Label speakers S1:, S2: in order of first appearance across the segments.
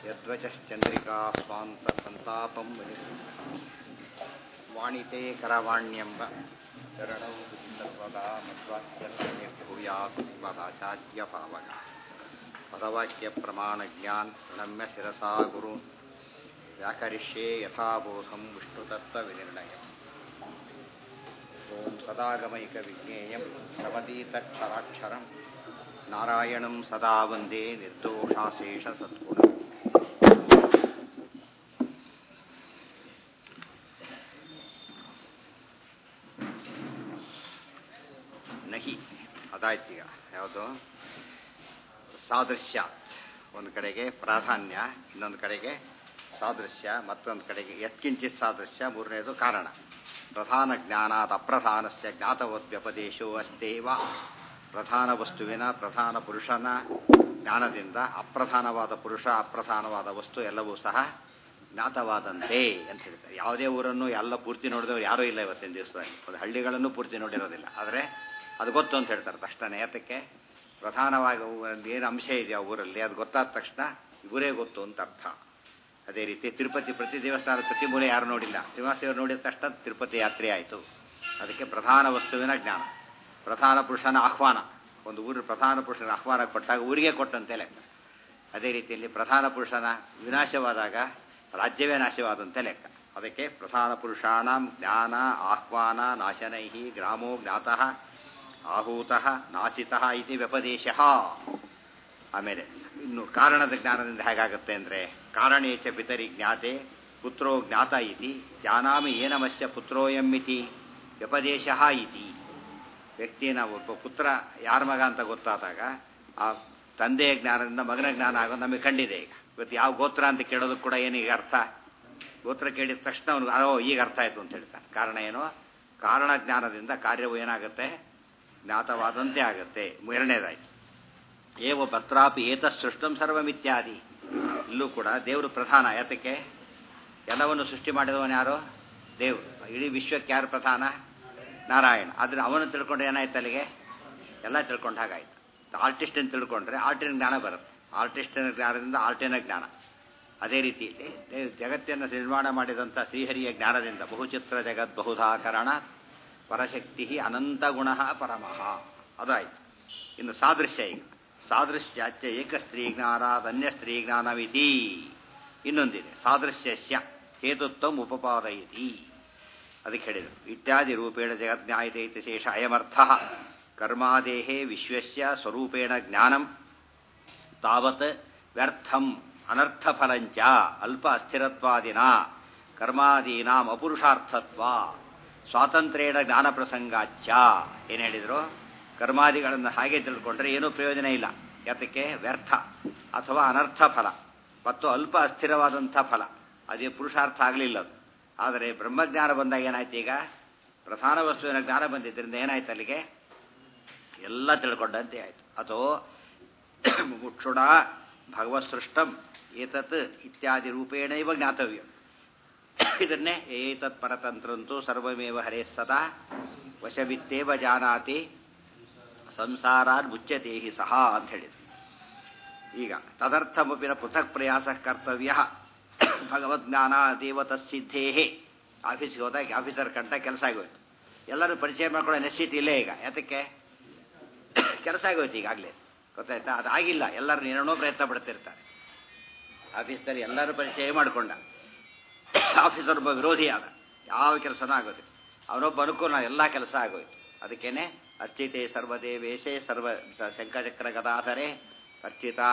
S1: ಯದ್ವಚಶ್ಚಂದ್ರಿಕಾ ಸ್ವಾಂತ ಸಂತಾಪಂ ವಾಣಿತೆ ಕರವಾಣ್ಯಂಬ ಚರಣೌ ಸರ್ವದಾ ಮಧ್ವಾಕ್ಯರ್ಭೂಯಾತ್ ಪದಾಚಾರ್ಯ ಪಾವನ ಪದವಾಕ್ಯ ಪ್ರಮಾಣ ಜ್ಞಾನ್ ಪ್ರಣಮ್ಯ ಶಿರಸಾ ಗುರು ವ್ಯಾಕರಿಷ್ಯೇ ಯಥಾಬೋಧಂ ವಿಷ್ಣುತತ್ವ ವಿನಿರ್ಣಯ ಓಂ ಸದಾಗಮೈಕ ವಿಜ್ಞೇಯಂ ಶ್ರವತೀತಕ್ಷರಾಕ್ಷರಂ ನಾರಾಯಣಂ ಸದಾ ವಂದೇ ನಿರ್ದೋಷಾಶೇಷ ಸದ್ಗುಣ ನಹಿ ಅದಾಯ್ತೀಗ ಯಾವುದು ಸಾದೃಶ್ಯಾತ್ ಒಂದು ಕಡೆಗೆ ಪ್ರಾಧಾನ್ಯ ಇನ್ನೊಂದು ಕಡೆಗೆ ಸಾದೃಶ್ಯ ಮತ್ತೊಂದು ಕಡೆಗೆ ಯತ್ಕಿಂಚಿತ್ ಸಾದೃಶ್ಯ ಮೂರನೇದು ಕಾರಣ ಪ್ರಧಾನ ಜ್ಞಾನಾತ್ ಅಪ್ರಧಾನಸ್ಯ ಜ್ಞಾತವದ್ವ್ಯಪದೇಶೋ ಅಸ್ತೇವ ಪ್ರಧಾನ ವಸ್ತುವಿನ ಪ್ರಧಾನ ಪುರುಷನ ಜ್ಞಾನದಿಂದ ಅಪ್ರಧಾನವಾದ ಪುರುಷ ಅಪ್ರಧಾನವಾದ ವಸ್ತು ಎಲ್ಲವೂ ಸಹ ಜ್ಞಾತವಾದಂತೆ ಅಂತ ಹೇಳ್ತಾರೆ ಯಾವುದೇ ಊರನ್ನು ಎಲ್ಲ ಪೂರ್ತಿ ನೋಡಿದವರು ಯಾರೂ ಇಲ್ಲ ಇವತ್ತಿನ ದಿವಸದಲ್ಲಿ ಒಂದು ಹಳ್ಳಿಗಳನ್ನು ಪೂರ್ತಿ ನೋಡಿರೋದಿಲ್ಲ ಆದರೆ ಅದು ಗೊತ್ತು ಅಂತ ಹೇಳ್ತಾರೆ ತಕ್ಷಣ ಏತಕ್ಕೆ ಪ್ರಧಾನವಾಗಿ ಏನು ಅಂಶ ಇದೆ ಆ ಊರಲ್ಲಿ ಅದು ಗೊತ್ತಾದ ತಕ್ಷಣ ಇವರೇ ಗೊತ್ತು ಅಂತ ಅರ್ಥ ಅದೇ ರೀತಿ ತಿರುಪತಿ ಪ್ರತಿ ದೇವಸ್ಥಾನದ ಪ್ರತಿ ಮೂಲೆ ಯಾರು ನೋಡಿಲ್ಲ ಶ್ರೀನಿವಾಸದೇವರು ನೋಡಿದ ತಕ್ಷಣ ತಿರುಪತಿ ಯಾತ್ರೆ ಆಯಿತು ಅದಕ್ಕೆ ಪ್ರಧಾನ ವಸ್ತುವಿನ ಜ್ಞಾನ ಪ್ರಧಾನ ಪುರುಷನ ಆಹ್ವಾನ ಒಂದು ಊರು ಪ್ರಧಾನ ಪುರುಷನ ಆಹ್ವಾನ ಕೊಟ್ಟಾಗ ಊರಿಗೆ ಕೊಟ್ಟಂತೆ ಲೆಕ್ಕ ಅದೇ ರೀತಿಯಲ್ಲಿ ಪ್ರಧಾನ ಪುರುಷನ ವಿನಾಶವಾದಾಗ ರಾಜ್ಯವೇ ನಾಶವಾದಂತೆ ಲೆಕ್ಕ ಅದಕ್ಕೆ ಪ್ರಧಾನ ಪುರುಷಾಣ ಜ್ಞಾನ ಆಹ್ವಾನ ನಾಶನೈ ಗ್ರಾಮೋ ಜ್ಞಾತಃ ಆಹೂತಃ ನಾಶಿತಃ ಇತಿ ವ್ಯಪದೇಶ ಆಮೇಲೆ ಇನ್ನು ಕಾರಣದ ಜ್ಞಾನದಿಂದ ಹೇಗಾಗುತ್ತೆ ಅಂದರೆ ಕಾರಣೇಚ ಪಿತರಿ ಜ್ಞಾತೆ ಪುತ್ರೋ ಜ್ಞಾತ ಇತಿ ಜಾನಾಮಿ ಏನಮಸ್ಯ ಪುತ್ರೋಯಮ್ಮಿತಿ ವ್ಯಪದೇಶ ಇತಿ ವ್ಯಕ್ತಿನ ಒಬ್ಬ ಪುತ್ರ ಯಾರ ಮಗ ಅಂತ ಗೊತ್ತಾದಾಗ ಆ ತಂದೆಯ ಜ್ಞಾನದಿಂದ ಮಗನ ಜ್ಞಾನ ಆಗೋದು ನಮಗೆ ಕಂಡಿದೆ ಈಗ ಇವತ್ತು ಯಾವ ಗೋತ್ರ ಅಂತ ಕೇಳೋದಕ್ಕೆ ಕೂಡ ಏನೀಗ ಅರ್ಥ ಗೋತ್ರ ಕೇಳಿದ ತಕ್ಷಣ ಅವನಿಗೆ ಅರೋ ಈಗ ಅರ್ಥ ಆಯಿತು ಅಂತ ಹೇಳ್ತಾನೆ ಕಾರಣ ಏನು ಕಾರಣ ಜ್ಞಾನದಿಂದ ಕಾರ್ಯವು ಏನಾಗುತ್ತೆ ಜ್ಞಾತವಾದಂತೆ ಆಗುತ್ತೆ ಎರಡನೇದಾಯ್ತು ಏವ ಪತ್ರಾಪಿ ಏತ ಸೃಷ್ಟಂ ಸರ್ವಮಿತ್ಯಾದಿ ಇಲ್ಲೂ ಕೂಡ ದೇವರು ಪ್ರಧಾನ ಯಾತಕ್ಕೆ ಎಲ್ಲವನ್ನು ಸೃಷ್ಟಿ ಮಾಡಿದವನು ಯಾರು ದೇವರು ಇಡೀ ವಿಶ್ವಕ್ಕೆ ಯಾರು ಪ್ರಧಾನ ನಾರಾಯಣ ಆದರೆ ಅವನು ತಿಳ್ಕೊಂಡ್ರೆ ಏನಾಯ್ತು ಅಲ್ಲಿಗೆ ಎಲ್ಲ ತಿಳ್ಕೊಂಡ ಹಾಗಾಯ್ತು ಆರ್ಟಿಸ್ಟ್ ಅಂತ ತಿಳ್ಕೊಂಡ್ರೆ ಆರ್ಟಿನ ಜ್ಞಾನ ಬರುತ್ತೆ ಆರ್ಟಿಸ್ಟಿನ ಜ್ಞಾನದಿಂದ ಆರ್ಟಿನ ಜ್ಞಾನ ಅದೇ ರೀತಿಯಲ್ಲಿ ಜಗತ್ತನ್ನು ನಿರ್ಮಾಣ ಮಾಡಿದಂಥ ಶ್ರೀಹರಿಯ ಜ್ಞಾನದಿಂದ ಬಹುಚಿತ್ರ ಜಗತ್ ಬಹುಧಾಕರಣ ಪರಶಕ್ತಿ ಅನಂತ ಗುಣ ಪರಮಃ ಅದಾಯ್ತು ಇನ್ನು ಸಾದೃಶ್ಯ ಈಗ ಸಾದೃಶ್ಯಾಚ್ಯ ಏಕ ಸ್ತ್ರೀ ಜ್ಞಾನಾದ ಅನ್ಯ ಸ್ತ್ರೀ ಜ್ಞಾನವಿತಿ ಇನ್ನೊಂದಿದೆ ಸಾದೃಶ್ಯಸ್ಯ ಹೇತುತ್ವ ಉಪಪಾದಯತಿ ಅದಕ್ಕೆ ಹೇಳಿದರು ಇತ್ಯಾದಿ ರೂಪೇಣ ಜಗಜ್ಞಾಯತೆ ಇತಿ ಶೇಷ ಅಯಮರ್ಥ ಕರ್ಮಾದೇಹೇ ವಿಶ್ವಸ್ಯ ಸ್ವರೂಪೇಣ ಜ್ಞಾನಂ ತಾವತ್ ವ್ಯರ್ಥಂ ಅನರ್ಥಫಲಂಚ ಅಲ್ಪ ಅಸ್ಥಿರತ್ವಾದಿನ ಕರ್ಮಾದೀನಾಂ ಅಪುರುಷಾರ್ಥತ್ವ ಸ್ವಾತಂತ್ರ್ಯೇಣ ಜ್ಞಾನ ಪ್ರಸಂಗಾಚ್ಯ ಏನು ಹೇಳಿದರು ಕರ್ಮಾದಿಗಳನ್ನು ಹಾಗೆ ತಿಳ್ಕೊಂಡ್ರೆ ಏನೂ ಪ್ರಯೋಜನ ಇಲ್ಲ ಯಾತಕ್ಕೆ ವ್ಯರ್ಥ ಅಥವಾ ಅನರ್ಥ ಫಲ ಮತ್ತು ಅಲ್ಪ ಅಸ್ಥಿರವಾದಂಥ ಫಲ ಅದೇ ಪುರುಷಾರ್ಥ ಆಗಲಿಲ್ಲ ಅದು ಆದರೆ ಬ್ರಹ್ಮಜ್ಞಾನ ಬಂದಾಗ ಏನಾಯ್ತು ಈಗ ಪ್ರಧಾನ ವಸ್ತುವಿನ ಜ್ಞಾನ ಬಂದಿದ್ದರಿಂದ ಏನಾಯ್ತು ಅಲ್ಲಿಗೆ ಎಲ್ಲ ತಿಳ್ಕೊಂಡಂತೆ ಆಯಿತು ಅಥವಾ ಮುಕ್ಷುಣ ಭಗವತ್ ಸೃಷ್ಟಂ ಏತತ್ ಇತ್ಯಾದಿ ರೂಪೇಣ ಇವ ಜ್ಞಾತವ್ಯ ಇದನ್ನೇ ಏತತ್ ಪರತಂತ್ರಂತೂ ಸರ್ವಮೇವ ಹರೇ ಸದಾ ವಶವಿತ್ತೇವ ಜಾನಾತಿ ಸಂಸಾರಾನ್ ಮುಚ್ಚತೆ ಹಿ ಸಹ ಅಂತ ಹೇಳಿದ್ರು ಈಗ ತದರ್ಥಮಪಿನ ಪೃಥಕ್ ಪ್ರಯಾಸ ಕರ್ತವ್ಯ ಭಗವದ್ಜ್ಞಾನ ದೇವತಸಿದ್ಧೇ ಆಫೀಸ್ಗೆ ಹೋದಾಗ ಆಫೀಸರ್ ಕಂಡ ಕೆಲಸ ಆಗೋಯ್ತು ಎಲ್ಲರೂ ಪರಿಚಯ ಮಾಡ್ಕೊಳ್ಳೋ ನೆಸಿಟಿ ಇಲ್ಲೇ ಈಗ ಯಾತಕ್ಕೆ ಕೆಲಸ ಆಗೋಯ್ತು ಈಗಾಗಲೇ ಗೊತ್ತಾಯ್ತಾ ಅದಾಗಿಲ್ಲ ಎಲ್ಲರೂ ಏನೇನೋ ಪ್ರಯತ್ನ ಪಡ್ತಿರ್ತಾರೆ ಆಫೀಸ್ನಲ್ಲಿ ಎಲ್ಲರೂ ಪರಿಚಯ ಮಾಡಿಕೊಂಡ ಆಫೀಸರ್ ಒಬ್ಬ ವಿರೋಧಿ ಆದ ಯಾವ ಕೆಲಸನೂ ಆಗೋದು ಅವನೊಬ್ಬ ಅನುಕೂಲ ಎಲ್ಲ ಕೆಲಸ ಆಗೋಯ್ತು ಅದಕ್ಕೇನೆ ಅರ್ಚಿತೆ ಸರ್ವದೇವೇಶೇ ಸರ್ವ ಶಂಕಚಕ್ರ ಗದಾಧರೆ ಅರ್ಚಿತಾ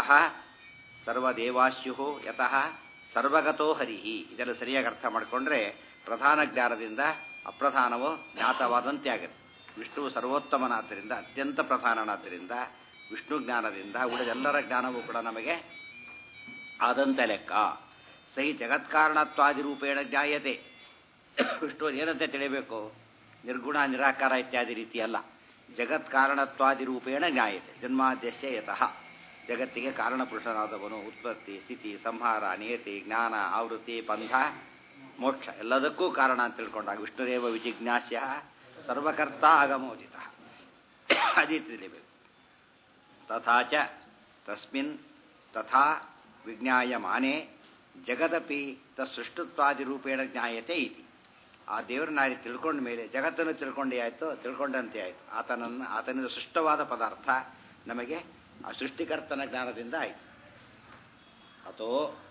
S1: ಸರ್ವದೇವಾಶ್ಯು ಯತಃ ಸರ್ವಗತೋ ಹರಿಹಿ ಇದೆಲ್ಲ ಸರಿಯಾಗಿ ಅರ್ಥ ಮಾಡಿಕೊಂಡ್ರೆ ಪ್ರಧಾನ ಜ್ಞಾನದಿಂದ ಅಪ್ರಧಾನವು ಜ್ಞಾತವಾದಂತೆ ಆಗುತ್ತೆ ವಿಷ್ಣುವು ಸರ್ವೋತ್ತಮನಾದ್ದರಿಂದ ಅತ್ಯಂತ ಪ್ರಧಾನನಾದ್ದರಿಂದ ವಿಷ್ಣು ಜ್ಞಾನದಿಂದ ಉಳಿದೆಲ್ಲರ ಜ್ಞಾನವೂ ಕೂಡ ನಮಗೆ ಆದಂತೆ ಲೆಕ್ಕ ಸಹಿ ಜಗತ್ಕಾರಣತ್ವಾದಿ ರೂಪೇಣ ಜ್ಞಾಯತೆ ವಿಷ್ಣು ಏನಂತೆ ತಿಳಿಬೇಕು ನಿರ್ಗುಣ ನಿರಾಕಾರ ಇತ್ಯಾದಿ ರೀತಿ ಅಲ್ಲ ಜಗತ್ಕಾರಣತ್ವಾದಿ ರೂಪೇಣ ಜ್ಞಾಯತೆ ಜನ್ಮಾದ್ಯಸ್ಯ ಯತಃ ಜಗತ್ತಿಗೆ ಕಾರಣಪುರುಷನಾದವನು ಉತ್ಪತ್ತಿ ಸ್ಥಿತಿ ಸಂಹಾರ ನಿಯತಿ ಜ್ಞಾನ ಆವೃತ್ತಿ ಪಂಥ ಮೋಕ್ಷ ಎಲ್ಲದಕ್ಕೂ ಕಾರಣ ಅಂತ ತಿಳ್ಕೊಂಡಾಗ ವಿಷ್ಣುದೇವ ವಿಜಿಜ್ಞಾಸ್ಯ ಸರ್ವಕರ್ತ ಆಗಮೋದಿತ ಅದೇ ತಿಳಿಬೇಕು ತಥಾಚ ತಸ್ಮಿನ್ ತಥಾ ವಿಜ್ಞಾಯಮಾನೆ ಜಗದಪಿ ತೃಷ್ಟುತ್ವಾದಿ ರೂಪೇಣ ಜ್ಞಾಯತೆ ಇತಿ ಆ ದೇವರನ್ನ ಆರಿ ತಿಳ್ಕೊಂಡ ಮೇಲೆ ಜಗತ್ತನ್ನು ತಿಳ್ಕೊಂಡೇ ಆಯಿತು ತಿಳ್ಕೊಂಡಂತೆ ಆಯಿತು ಆತನನ್ನು ಆತನಿಂದ ಸೃಷ್ಟವಾದ ಪದಾರ್ಥ ನಮಗೆ ಆ ಸೃಷ್ಟಿಕರ್ತನ ಜ್ಞಾನದಿಂದ ಆಯಿತು ಅಥೋ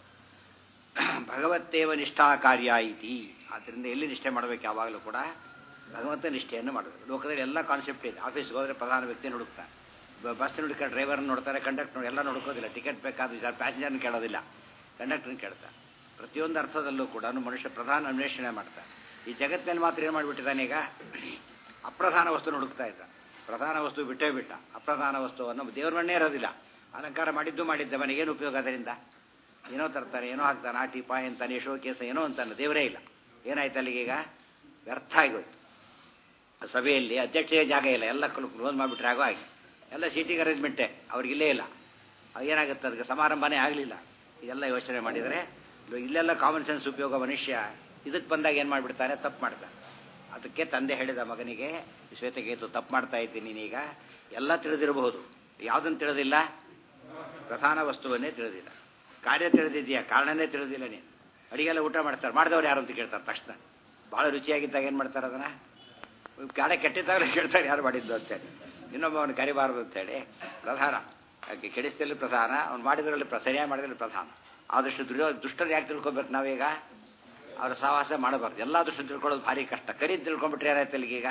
S1: ಭಗವತ್ತೇವ ನಿಷ್ಠಾ ಕಾರ್ಯ ಇತಿ ಆದ್ದರಿಂದ ಎಲ್ಲಿ ನಿಷ್ಠೆ ಮಾಡಬೇಕು ಯಾವಾಗಲೂ ಕೂಡ ಭಗವಂತ ನಿಷ್ಠೆಯನ್ನು ಮಾಡಬೇಕು ಲೋಕದಲ್ಲಿ ಎಲ್ಲ ಕಾನ್ಸೆಪ್ಟ್ ಇದೆ ಆಫೀಸ್ಗೆ ಹೋದರೆ ಪ್ರಧಾನ ವ್ಯಕ್ತಿಯನ್ನು ಹುಡುಕ್ತಾರೆ ಬಸ್ ಹುಡುಕ ಡ್ರೈವರ್ನ ನೋಡ್ತಾರೆ ಕಂಡಕ್ಟರ್ ಎಲ್ಲ ನೋಡ್ಕೋದಿಲ್ಲ ಟಿಕೆಟ್ ಬೇಕಾದ ಪ್ಯಾಸೆಂಜರ್ನ ಕೇಳೋದಿಲ್ಲ ಕಂಡಕ್ಟರ್ನ ಕೇಳ್ತಾರೆ ಪ್ರತಿಯೊಂದು ಅರ್ಥದಲ್ಲೂ ಕೂಡ ಮನುಷ್ಯ ಪ್ರಧಾನ ಅನ್ವೇಷಣೆ ಮಾಡ್ತಾರೆ ಈ ಜಗತ್ತಿನಲ್ಲಿ ಮಾತ್ರ ಏನು ಮಾಡಿಬಿಟ್ಟಿದ್ದಾನೆ ಈಗ ಅಪ್ರಧಾನ ವಸ್ತು ಹುಡುಕ್ತಾ ಇದ್ದ ಪ್ರಧಾನ ವಸ್ತು ಬಿಟ್ಟೇ ಬಿಟ್ಟ ಅಪ್ರಧಾನ ವಸ್ತುವನ್ನು ದೇವ್ರ ಮಣ್ಣೇ ಇರೋದಿಲ್ಲ ಅಲಂಕಾರ ಮಾಡಿದ್ದು ಮಾಡಿದ್ದ ಮನೆಗೇನು ಉಪಯೋಗ ಅದರಿಂದ ಏನೋ ತರ್ತಾನೆ ಏನೋ ಹಾಕ್ತಾನೆ ಆ ಟಿಪಾಯ್ ಅಂತಾನೆ ಶೋ ಕೇಸ ಏನೋ ಅಂತಾನೆ ದೇವರೇ ಇಲ್ಲ ಏನಾಯ್ತು ಅಲ್ಲಿಗೆ ಈಗ ವ್ಯರ್ಥ ಆಗೋಯ್ತು ಸಭೆಯಲ್ಲಿ ಅಧ್ಯಕ್ಷೆಯ ಜಾಗ ಇಲ್ಲ ಎಲ್ಲ ಕ್ಲೋಸ್ ಮಾಡಿಬಿಟ್ರೆ ಆಗೋ ಹಾಗೆ ಎಲ್ಲ ಸೀಟಿಂಗ್ ಅರೇಂಜ್ಮೆಂಟೇ ಅವ್ರಿಗಿಲ್ಲೇ ಇಲ್ಲ ಏನಾಗುತ್ತೆ ಅದಕ್ಕೆ ಸಮಾರಂಭನೇ ಆಗಲಿಲ್ಲ ಇದೆಲ್ಲ ಯೋಚನೆ ಮಾಡಿದರೆ ಇಲ್ಲೆಲ್ಲ ಕಾಮನ್ ಸೆನ್ಸ್ ಉಪಯೋಗ ಮನುಷ್ಯ ಇದಕ್ಕೆ ಬಂದಾಗ ಏನು ಮಾಡಿಬಿಡ್ತಾನೆ ತಪ್ಪು ಮಾಡ್ತಾನೆ ಅದಕ್ಕೆ ತಂದೆ ಹೇಳಿದ ಮಗನಿಗೆ ಶ್ವೇತಗೇತು ತಪ್ಪು ಮಾಡ್ತಾ ಇದ್ದೀನಿ ನೀನೀಗ ಎಲ್ಲ ತಿಳಿದಿರಬಹುದು ಯಾವುದನ್ನು ತಿಳಿದಿಲ್ಲ ಪ್ರಧಾನ ವಸ್ತುವನ್ನೇ ತಿಳಿದಿಲ್ಲ ಕಾರ್ಯ ತಿಳಿದಿದೆಯಾ ಕಾರಣನೇ ತಿಳಿದಿಲ್ಲ ನೀನು ಅಡಿಗೆಲ್ಲ ಊಟ ಮಾಡ್ತಾರೆ ಮಾಡಿದವ್ರು ಯಾರು ಅಂತ ಕೇಳ್ತಾರೆ ತಕ್ಷಣ ಭಾಳ ರುಚಿಯಾಗಿದ್ದಾಗ ಏನು ಮಾಡ್ತಾರೆ ಅದನ್ನು ಗಾಡೆ ಕೆಟ್ಟಿದ್ದಾಗಲೇ ಕೇಳ್ತಾರೆ ಯಾರು ಮಾಡಿದ್ದು ಅಂತೇಳಿ ಇನ್ನೊಬ್ಬ ಅವನು ಕರಿಬಾರದು ಅಂತೇಳಿ ಪ್ರಧಾನ ಕೆಡಿಸ್ದಲ್ಲಿ ಪ್ರಧಾನ ಅವ್ನು ಮಾಡಿದ್ರಲ್ಲಿ ಪ್ರ ಸರಿಯಾಗಿ ಮಾಡಿದ್ರಲ್ಲಿ ಪ್ರಧಾನ ಆದಷ್ಟು ದುರ್ಯೋ ದುಷ್ಟರು ಯಾಕೆ ತಿಳ್ಕೊಬೇಕು ನಾವೀಗ ಅವ್ರ ಸಹವಾಸ ಮಾಡಬಾರ್ದು ಎಲ್ಲ ದುಷ್ಟ ತಿಳ್ಕೊಳ್ಳೋದು ಭಾರಿ ಕಷ್ಟ ಕರಿ ತಿಳ್ಕೊಂಡ್ಬಿಟ್ರೆ ಏನಾಯ್ತು ಅಲ್ಲಿಗೀಗ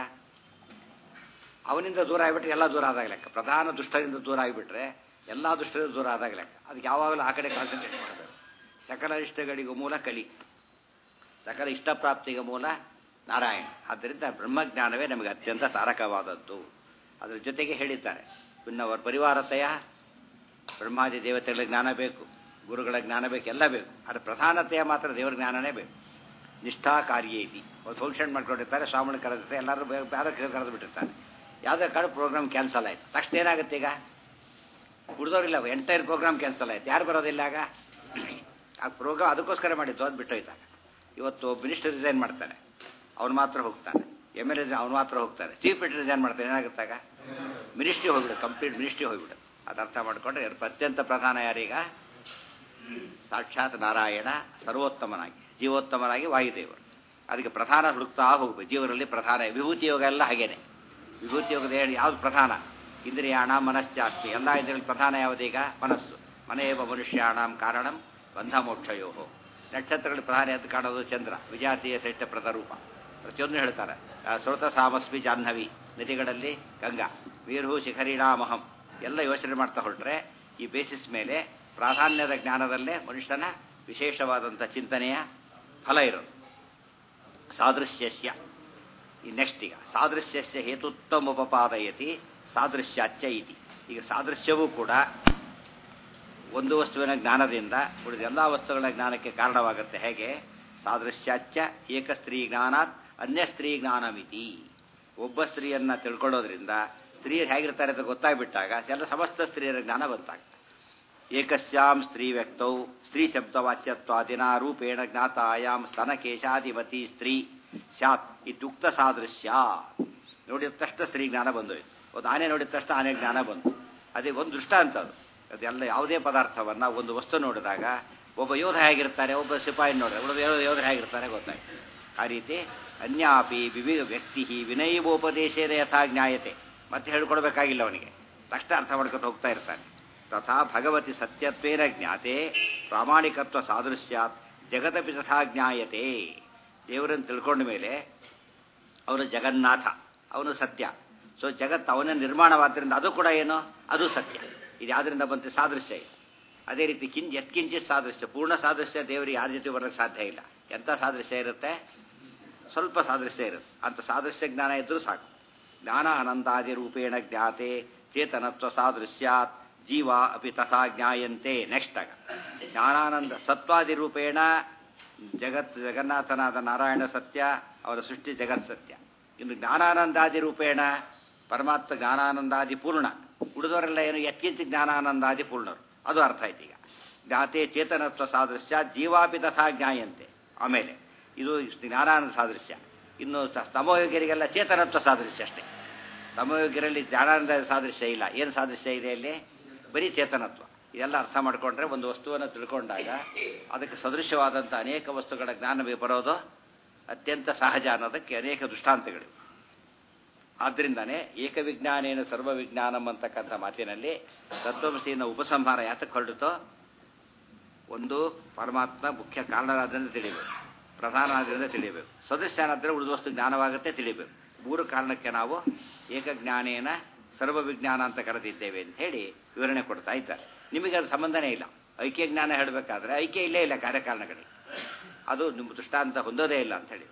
S1: ಅವನಿಂದ ದೂರ ಆಗಿಬಿಟ್ರೆ ಎಲ್ಲ ದೂರ ಆದಾಗ ಲೆಕ್ಕ ಪ್ರಧಾನ ದುಷ್ಟರಿಂದ ದೂರ ಆಗಿಬಿಟ್ರೆ ಎಲ್ಲ ದುಷ್ಟರಿಂದ ದೂರ ಆದಾಗ ಲೆಕ್ಕ ಅದಕ್ಕೆ ಯಾವಾಗಲೂ ಆ ಕಡೆ ಕಾನ್ಸಂಟ್ರೇಟ್ ಮಾಡಬೇಕು ಸಕಲ ಇಷ್ಟಗಳಿಗೂ ಮೂಲ ಕಲಿ ಸಕಲ ಇಷ್ಟಪ್ರಾಪ್ತಿಗೆ ಮೂಲ ನಾರಾಯಣ ಆದ್ದರಿಂದ ಬ್ರಹ್ಮಜ್ಞಾನವೇ ನಮಗೆ ಅತ್ಯಂತ ತಾರಕವಾದದ್ದು ಅದರ ಜೊತೆಗೆ ಹೇಳಿದ್ದಾರೆ ಇನ್ನು ಅವರ ಪರಿವಾರತೆಯ ಬ್ರಹ್ಮಾದಿ ದೇವತೆಗಳ ಜ್ಞಾನ ಬೇಕು ಗುರುಗಳ ಜ್ಞಾನ ಬೇಕು ಎಲ್ಲ ಬೇಕು ಅದರ ಪ್ರಧಾನತೆಯ ಮಾತ್ರ ದೇವರ ಜ್ಞಾನನೇ ಬೇಕು ನಿಷ್ಠಾ ಕಾರ್ಯ ಇತಿ ಒಂದು ಫಂಕ್ಷನ್ ಮಾಡ್ಕೊಂಡಿರ್ತಾರೆ ಸ್ವಾಮಿನ ಕರೆದಿರ್ತಾರೆ ಎಲ್ಲರೂ ಯಾರೋ ಕರೆದು ಬಿಟ್ಟಿರ್ತಾರೆ ಯಾವುದೇ ಕಾರಣ ಪ್ರೋಗ್ರಾಮ್ ಕ್ಯಾನ್ಸಲ್ ಆಯ್ತು ತಕ್ಷಣ ಏನಾಗುತ್ತೆ ಈಗ ಉಳಿದವರಿಲ್ಲ ಎಂಟೈರ್ ಪ್ರೋಗ್ರಾಮ್ ಕ್ಯಾನ್ಸಲ್ ಆಯ್ತು ಯಾರು ಬರೋದಿಲ್ಲ ಆಗ ಆ ಪ್ರೋಗ್ರಾಮ್ ಅದಕ್ಕೋಸ್ಕರ ಮಾಡಿದ್ದು ಅದು ಬಿಟ್ಟೋಯ್ತಾಗ ಇವತ್ತು ಮಿನಿಸ್ಟರ್ ರಿಸೈನ್ ಮಾಡ್ತಾನೆ ಅವ್ನು ಮಾತ್ರ ಹೋಗ್ತಾನೆ ಎಮ್ ಎಲ್ ಎ ಅವ್ನು ಮಾತ್ರ ಹೋಗ್ತಾನೆ ಚೀಫ್ ಮಿನಿಸ್ಟರ್ ರಿಸೈನ್ ಮಾಡ್ತಾನೆ ಏನಾಗುತ್ತಾಗ ಮಿನಿಸ್ಟ್ರಿ ಹೋಗ್ಬಿಡು ಕಂಪ್ಲೀಟ್ ಮಿನಿಸ್ಟ್ರಿ ಹೋಗ್ಬಿಡು ಅದು ಅರ್ಥ ಮಾಡಿಕೊಂಡ್ರೆ ಅತ್ಯಂತ ಪ್ರಧಾನ ಯಾರೀಗ ಸಾಕ್ಷಾತ್ ನಾರಾಯಣ ಸರ್ವೋತ್ತಮನಾಗಿ ಜೀವೋತ್ತಮನಾಗಿ ವಾಯುದೇವರು ಅದಕ್ಕೆ ಪ್ರಧಾನ ಹುಡುಕ್ತಾ ಹೋಗ್ಬೇಕು ಜೀವರಲ್ಲಿ ಪ್ರಧಾನ ವಿಭೂತಿ ಯೋಗ ಎಲ್ಲ ಹಾಗೇನೆ ವಿಭೂತಿ ಯೋಗದ ಹೇಳಿ ಯಾವ್ದು ಪ್ರಧಾನ ಇಂದ್ರಿಯಾಣ ಮನಶ್ಚಾಸ್ತಿ ಎಲ್ಲ ಇಂದ್ರಿಯಲ್ಲಿ ಪ್ರಧಾನ ಯಾವುದೀಗ ಮನಸ್ಸು ಮನೆಯವ ಮನುಷ್ಯಾಣಂ ಕಾರಣಂ ಬಂಧ ಮೋಕ್ಷಯೋ ನಕ್ಷತ್ರಗಳು ಪ್ರಧಾನ ಎದ್ದು ಕಾಣೋದು ಚಂದ್ರ ವಿಜಾತಿಯ ಶ್ರೇಷ್ಠ ಪ್ರದರೂಪ ಪ್ರತಿಯೊಂದು ಹೇಳ್ತಾರೆ ಸ್ರೋತ ಸಾಮಸ್ಮಿ ಜಾಹ್ನವಿ ನದಿಗಳಲ್ಲಿ ಗಂಗಾ ವೀರ್ಹು ಶಿಖರಿಣಾಮಹಂ ಎಲ್ಲ ಯೋಚನೆ ಮಾಡ್ತಾ ಹೊರಟ್ರೆ ಈ ಬೇಸಿಸ್ ಮೇಲೆ ಪ್ರಾಧಾನ್ಯದ ಜ್ಞಾನದಲ್ಲೇ ಮನುಷ್ಯನ ವಿಶೇಷವಾದಂಥ ಚಿಂತನೆಯ ಫಲ ಇರೋದು ಸಾದೃಶ್ಯಸ್ಯ ಈ ನೆಕ್ಸ್ಟ್ ಈಗ ಸಾದೃಶ್ಯಸ್ಯ ಹೇತುತ್ತಮೋಪಪಾದಯತಿ ಸಾದೃಶ್ಯಾಚ್ಯ ಇತಿ ಈಗ ಸಾದೃಶ್ಯವೂ ಕೂಡ ಒಂದು ವಸ್ತುವಿನ ಜ್ಞಾನದಿಂದ ಉಳಿದ ಎಲ್ಲ ವಸ್ತುಗಳ ಜ್ಞಾನಕ್ಕೆ ಕಾರಣವಾಗುತ್ತೆ ಹೇಗೆ ಸಾದೃಶ್ಯಾಚ್ಯ ಏಕ ಸ್ತ್ರೀ ಜ್ಞಾನಾತ್ ಅನ್ಯ ಸ್ತ್ರೀ ಜ್ಞಾನಮಿತಿ ಒಬ್ಬ ಸ್ತ್ರೀಯನ್ನ ತಿಳ್ಕೊಳ್ಳೋದ್ರಿಂದ ಸ್ತ್ರೀಯರು ಹೇಗಿರ್ತಾರೆ ಅಂತ ಗೊತ್ತಾಗ್ಬಿಟ್ಟಾಗ ಎಲ್ಲ ಸಮಸ್ತ ಸ್ತ್ರೀಯರ ಜ್ಞಾನ ಬಂತಾಗ ಏಕಸ್ಯಾಂ ಸ್ತ್ರೀ ವ್ಯಕ್ತೌ ಸ್ತ್ರೀ ಶಬ್ದವಾಚ್ಯತ್ವಾದಿನ ರೂಪೇಣ ಜ್ಞಾತಾಯಾಮ್ ಸ್ತನಕೇಶಾಧಿಪತಿ ಸ್ತ್ರೀ ಸ್ಯಾತ್ ಇತ್ಯುಕ್ತ ಸಾದೃಶ್ಯ ನೋಡಿದ ತಕ್ಷಣ ಸ್ತ್ರೀ ಜ್ಞಾನ ಬಂದೋಯ್ತು ಒಂದು ಆನೆ ನೋಡಿದ ತಕ್ಷಣ ಆನೆ ಜ್ಞಾನ ಬಂತು ಅದೇ ಒಂದು ದೃಷ್ಟ ಅಂತ ಅದು ಅದೆಲ್ಲ ಯಾವುದೇ ಪದಾರ್ಥವನ್ನ ಒಂದು ವಸ್ತು ನೋಡಿದಾಗ ಒಬ್ಬ ಯೋಧ ಹೇಗಿರ್ತಾರೆ ಒಬ್ಬ ಸಿಪಾಯಿ ನೋಡಿದ್ರೆ ಒಬ್ಬ ಯೋಧರು ಹೇಗಿರ್ತಾರೆ ಗೊತ್ತಾಯ್ತು ಆ ರೀತಿ ಅನ್ಯಾಪಿ ವಿವಿ ವ್ಯಕ್ತಿ ವಿನಯೋಪದೇಶದ ಯಥಾ ಜ್ಞಾಯತೆ ಮತ್ತೆ ಹೇಳ್ಕೊಡ್ಬೇಕಾಗಿಲ್ಲ ಅವನಿಗೆ ತಕ್ಷಣ ಅರ್ಥ ಮಾಡ್ಕೊಂಡು ಹೋಗ್ತಾ ಇರ್ತಾನೆ ತಥಾ ಭಗವತಿ ಸತ್ಯತ್ವೇನ ಜ್ಞಾತೆ ಪ್ರಾಮಾಣಿಕತ್ವ ಸಾದೃಶ್ಯಾತ್ ಜಗದಪಿ ತಥಾ ಜ್ಞಾಯತೆ ದೇವರನ್ನು ತಿಳ್ಕೊಂಡ ಮೇಲೆ ಅವನು ಜಗನ್ನಾಥ ಅವನು ಸತ್ಯ ಸೊ ಜಗತ್ತು ಅವನ ನಿರ್ಮಾಣವಾದ್ದರಿಂದ ಅದು ಕೂಡ ಏನು ಅದು ಸತ್ಯ ಇದು ಯಾವುದರಿಂದ ಬಂತು ಸಾದೃಶ್ಯ ಇದೆ ಅದೇ ರೀತಿ ಕಿಂಚ್ ಎತ್ಕಿಂಚಿತ್ ಸಾದೃಶ್ಯ ಪೂರ್ಣ ಸಾದೃಶ್ಯ ದೇವರಿಗೆ ಯಾರ ಜೊತೆ ಬರೋಕ್ಕೆ ಸಾಧ್ಯ ಇಲ್ಲ ಎಂಥ ಸಾದೃಶ್ಯ ಇರುತ್ತೆ ಸ್ವಲ್ಪ ಸಾದೃಶ್ಯ ಇರುತ್ತೆ ಅಂತ ಸಾದೃಶ್ಯ ಜ್ಞಾನ ಇದ್ರೂ ಸಾಕು ಜ್ಞಾನ ಅನಂತಾದಿ ರೂಪೇಣ ಜ್ಞಾತೆ ಚೇತನತ್ವ ಸಾದೃಶ್ಯಾತ್ ಜೀವ ಅಪಿ ತಥಾ ಜ್ಞಾಯಂತೆ ನೆಕ್ಸ್ಟ್ ಆಗ ಜ್ಞಾನಾನಂದ ಸತ್ವಾದಿ ರೂಪೇಣ ಜಗತ್ ಜಗನ್ನಾಥನಾದ ನಾರಾಯಣ ಸತ್ಯ ಅವರ ಸೃಷ್ಟಿ ಜಗತ್ ಸತ್ಯ ಇನ್ನು ಜ್ಞಾನಾನಂದಾದಿ ರೂಪೇಣ ಪರಮಾತ್ಮ ಜ್ಞಾನಾನಂದಾದಿ ಪೂರ್ಣ ಉಳಿದವರೆಲ್ಲ ಏನು ಎತ್ಕಿಂಚ ಜ್ಞಾನಾನಂದಾದಿ ಪೂರ್ಣರು ಅದು ಅರ್ಥ ಆಯ್ತು ಈಗ ಜ್ಞಾತೆ ಚೇತನತ್ವ ಸಾದೃಶ್ಯ ಜೀವಾಪಿ ತಥಾ ಜ್ಞಾಯಂತೆ ಆಮೇಲೆ ಇದು ಜ್ಞಾನಾನಂದ ಸಾದೃಶ್ಯ ಇನ್ನು ತಮೋಯೋಗ್ಯರಿಗೆಲ್ಲ ಚೇತನತ್ವ ಸಾದೃಶ್ಯ ಅಷ್ಟೇ ತಮೋಯೋಗ್ಯರಲ್ಲಿ ಜ್ಞಾನಾನಂದ ಸಾದೃಶ್ಯ ಇಲ್ಲ ಏನು ಸಾದೃಶ್ಯ ಇದೆ ಅಲ್ಲಿ ಬರೀ ಚೇತನತ್ವ ಇದೆಲ್ಲ ಅರ್ಥ ಮಾಡಿಕೊಂಡ್ರೆ ಒಂದು ವಸ್ತುವನ್ನು ತಿಳ್ಕೊಂಡಾಗ ಅದಕ್ಕೆ ಸದೃಶವಾದಂಥ ಅನೇಕ ವಸ್ತುಗಳ ಜ್ಞಾನ ಬರೋದು ಅತ್ಯಂತ ಸಹಜ ಅನ್ನೋದಕ್ಕೆ ಅನೇಕ ದೃಷ್ಟಾಂತಗಳು ಆದ್ದರಿಂದಾನೇ ಏಕವಿಜ್ಞಾನೇನ ಸರ್ವವಿಜ್ಞಾನಂ ಅಂತಕ್ಕಂಥ ಮಾತಿನಲ್ಲಿ ತತ್ವಮಸಿನ ಉಪಸಂಹಾರ ಯಾತಕ್ಕೆ ಹೊರಡುತ್ತೋ ಒಂದು ಪರಮಾತ್ಮ ಮುಖ್ಯ ಕಾರಣರಾದ್ರಿಂದ ತಿಳಿಬೇಕು ಪ್ರಧಾನ ಆದ್ರಿಂದ ತಿಳಿಬೇಕು ಸದಸ್ಯನಾದ್ರೆ ಉಳಿದ ವಸ್ತು ಜ್ಞಾನವಾಗುತ್ತೆ ತಿಳಿಬೇಕು ಮೂರು ಕಾರಣಕ್ಕೆ ನಾವು ಏಕಜ್ಞಾನೇನ ಸರ್ವವಿಜ್ಞಾನ ಅಂತ ಕರೆದಿದ್ದೇವೆ ಅಂತ ಹೇಳಿ ವಿವರಣೆ ಕೊಡ್ತಾ ಇದ್ದಾರೆ ನಿಮಗೆ ಅದು ಸಂಬಂಧನೇ ಇಲ್ಲ ಐಕ್ಯ ಜ್ಞಾನ ಹೇಳಬೇಕಾದ್ರೆ ಐಕ್ಯ ಇಲ್ಲೇ ಇಲ್ಲ ಕಾರ್ಯಕಾರಣಗಳಿಗೆ ಅದು ನಿಮ್ಮ ದೃಷ್ಟಾಂತ ಹೊಂದೋದೇ ಇಲ್ಲ ಅಂತ ಹೇಳಿ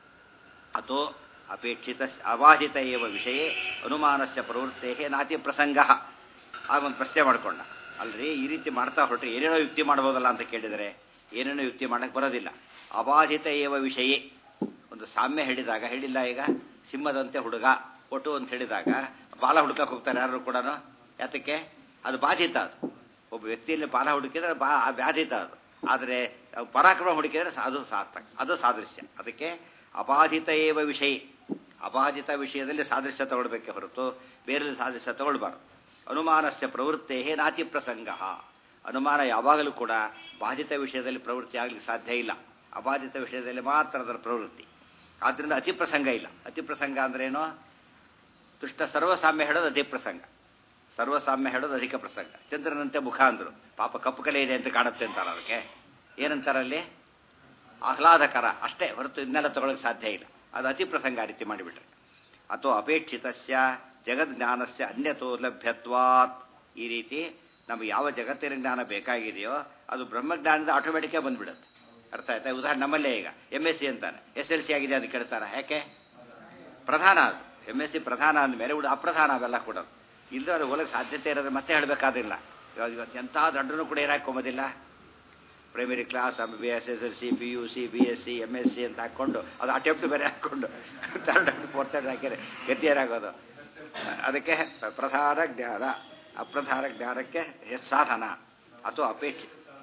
S1: ಅಥೋ ಅಪೇಕ್ಷಿತ ಅವಾಹಿತ ಏವ ವಿಷಯ ಅನುಮಾನಸ್ಯ ಪ್ರವೃತ್ತೇ ನಾತಿ ಪ್ರಸಂಗ ಆಗೊಂದು ಪ್ರಶ್ನೆ ಮಾಡ್ಕೊಂಡ ಅಲ್ರಿ ಈ ರೀತಿ ಮಾಡ್ತಾ ಹೊರಟ್ರೆ ಏನೇನೋ ಯುಕ್ತಿ ಮಾಡ್ಬೋದಲ್ಲ ಅಂತ ಕೇಳಿದರೆ ಏನೇನೋ ಯುಕ್ತಿ ಮಾಡಕ್ಕೆ ಬರೋದಿಲ್ಲ ಅಬಾಧಿತ ಏವ ವಿಷಯ ಒಂದು ಸಾಮ್ಯ ಹೇಳಿದಾಗ ಹೇಳಿಲ್ಲ ಈಗ ಸಿಂಹದಂತೆ ಹುಡುಗ ಒಟ್ಟು ಅಂತ ಹೇಳಿದಾಗ ಬಾಲ ಹುಡುಕಕ್ಕೆ ಹೋಗ್ತಾರೆ ಯಾರು ಕೂಡ ಯಾತಕ್ಕೆ ಅದು ಬಾಧಿತ ಅದು ಒಬ್ಬ ವ್ಯಕ್ತಿಯಲ್ಲಿ ಬಾಲ ಹುಡುಕಿದ್ರೆ ಬಾ ಬಾಧಿತ ಅದು ಆದರೆ ಪರಾಕ್ರಮ ಹುಡುಕಿದ್ರೆ ಅದು ಸಾರ್ಥಕ ಅದು ಸಾದೃಶ್ಯ ಅದಕ್ಕೆ ಅಬಾಧಿತ ಏವ ವಿಷಯ ಅಬಾಧಿತ ವಿಷಯದಲ್ಲಿ ಸಾದೃಶ್ಯ ತಗೊಳ್ಬೇಕೆ ಹೊರತು ಬೇರೆ ಸಾದೃಶ್ಯ ತಗೊಳ್ಬಾರ್ದು ಅನುಮಾನಸ್ಯ ಪ್ರವೃತ್ತೇ ನಾತಿ ಪ್ರಸಂಗ ಅನುಮಾನ ಯಾವಾಗಲೂ ಕೂಡ ಬಾಧಿತ ವಿಷಯದಲ್ಲಿ ಪ್ರವೃತ್ತಿ ಆಗಲಿಕ್ಕೆ ಸಾಧ್ಯ ಇಲ್ಲ ಅಬಾಧಿತ ವಿಷಯದಲ್ಲಿ ಮಾತ್ರ ಅದರ ಪ್ರವೃತ್ತಿ ಆದ್ದರಿಂದ ಅತಿ ಪ್ರಸಂಗ ಇಲ್ಲ ಅತಿ ಪ್ರಸಂಗ ಅಂದ್ರೇನು ದುಷ್ಟ ಸರ್ವಸಾಮ್ಯ ಹೇಳೋದು ಅತಿ ಪ್ರಸಂಗ ಸರ್ವಸಾಮ್ಯ ಹೇಳೋದು ಅಧಿಕ ಪ್ರಸಂಗ ಚಂದ್ರನಂತೆ ಮುಖ ಅಂದರು ಪಾಪ ಕಪ್ಪು ಕಲೆ ಇದೆ ಅಂತ ಕಾಣುತ್ತೆ ಅಂತಾರೆ ಅದಕ್ಕೆ ಏನಂತಾರಲ್ಲಿ ಆಹ್ಲಾದಕರ ಅಷ್ಟೇ ಹೊರತು ಇದನ್ನೆಲ್ಲ ತಗೊಳ್ಳೋಕೆ ಸಾಧ್ಯ ಇಲ್ಲ ಅದು ಅತಿ ಪ್ರಸಂಗ ಆ ರೀತಿ ಮಾಡಿಬಿಟ್ರೆ ಅಥವಾ ಅಪೇಕ್ಷಿತಸ್ಯ ಜಗಜ್ಞಾನಸ್ಯ ಅನ್ಯತೋ ಲಭ್ಯತ್ವಾತ್ ಈ ರೀತಿ ನಮಗೆ ಯಾವ ಜಗತ್ತಿನ ಜ್ಞಾನ ಬೇಕಾಗಿದೆಯೋ ಅದು ಬ್ರಹ್ಮಜ್ಞಾನದ ಆಟೋಮೆಟಿಕ್ಕೇ ಬಂದ್ಬಿಡುತ್ತೆ ಅರ್ಥ ಆಯ್ತಾ ಉದಾಹರಣೆ ನಮ್ಮಲ್ಲೇ ಈಗ ಎಮ್ ಎಸ್ ಸಿ ಅಂತಾನೆ ಎಸ್ ಎಲ್ ಸಿ ಆಗಿದೆ ಅಂತ ಕೇಳ್ತಾರ ಯಾಕೆ ಪ್ರಧಾನ ಅದು ಎಮ್ ಎಸ್ ಸಿ ಪ್ರಧಾನ ಅಂದಮೇಲೆ ಉಳಿದ ಅಪ್ರಧಾನ ಅವೆಲ್ಲ ಕೂಡ ಇಲ್ಲದೆ ಅವ್ರಿಗೆ ಹೋಗಕ್ಕೆ ಸಾಧ್ಯತೆ ಇರೋದ್ರೆ ಮತ್ತೆ ಹೇಳಬೇಕಾದಿಲ್ಲ ಇವಾಗ ಇವತ್ತು ಎಂಥ ದೊಡ್ಡನು ಕೂಡ ಏನಾಕೊಂಬೋದಿಲ್ಲ primary class B S S L C P U C B S C M S C ಅಂತ ಹಾಕ್ಕೊಂಡು ಅದು ಅಟೆಂಪ್ಟ್ ಬೇರೆ ಹಾಕ್ಕೊಂಡು ಥರ್ಡ್ ಫೋರ್ತ್ ಹಾಕಿದ್ರೆ ಗತಿ ಏನಾಗೋದು ಅದಕ್ಕೆ ಪ್ರಧಾನ ಜ್ಞಾನ ಅಪ್ರಧಾನ ಜ್ಞಾನಕ್ಕೆ ಸಾಧನ ಅಥವಾ ಅಪೇಕ್ಷೆ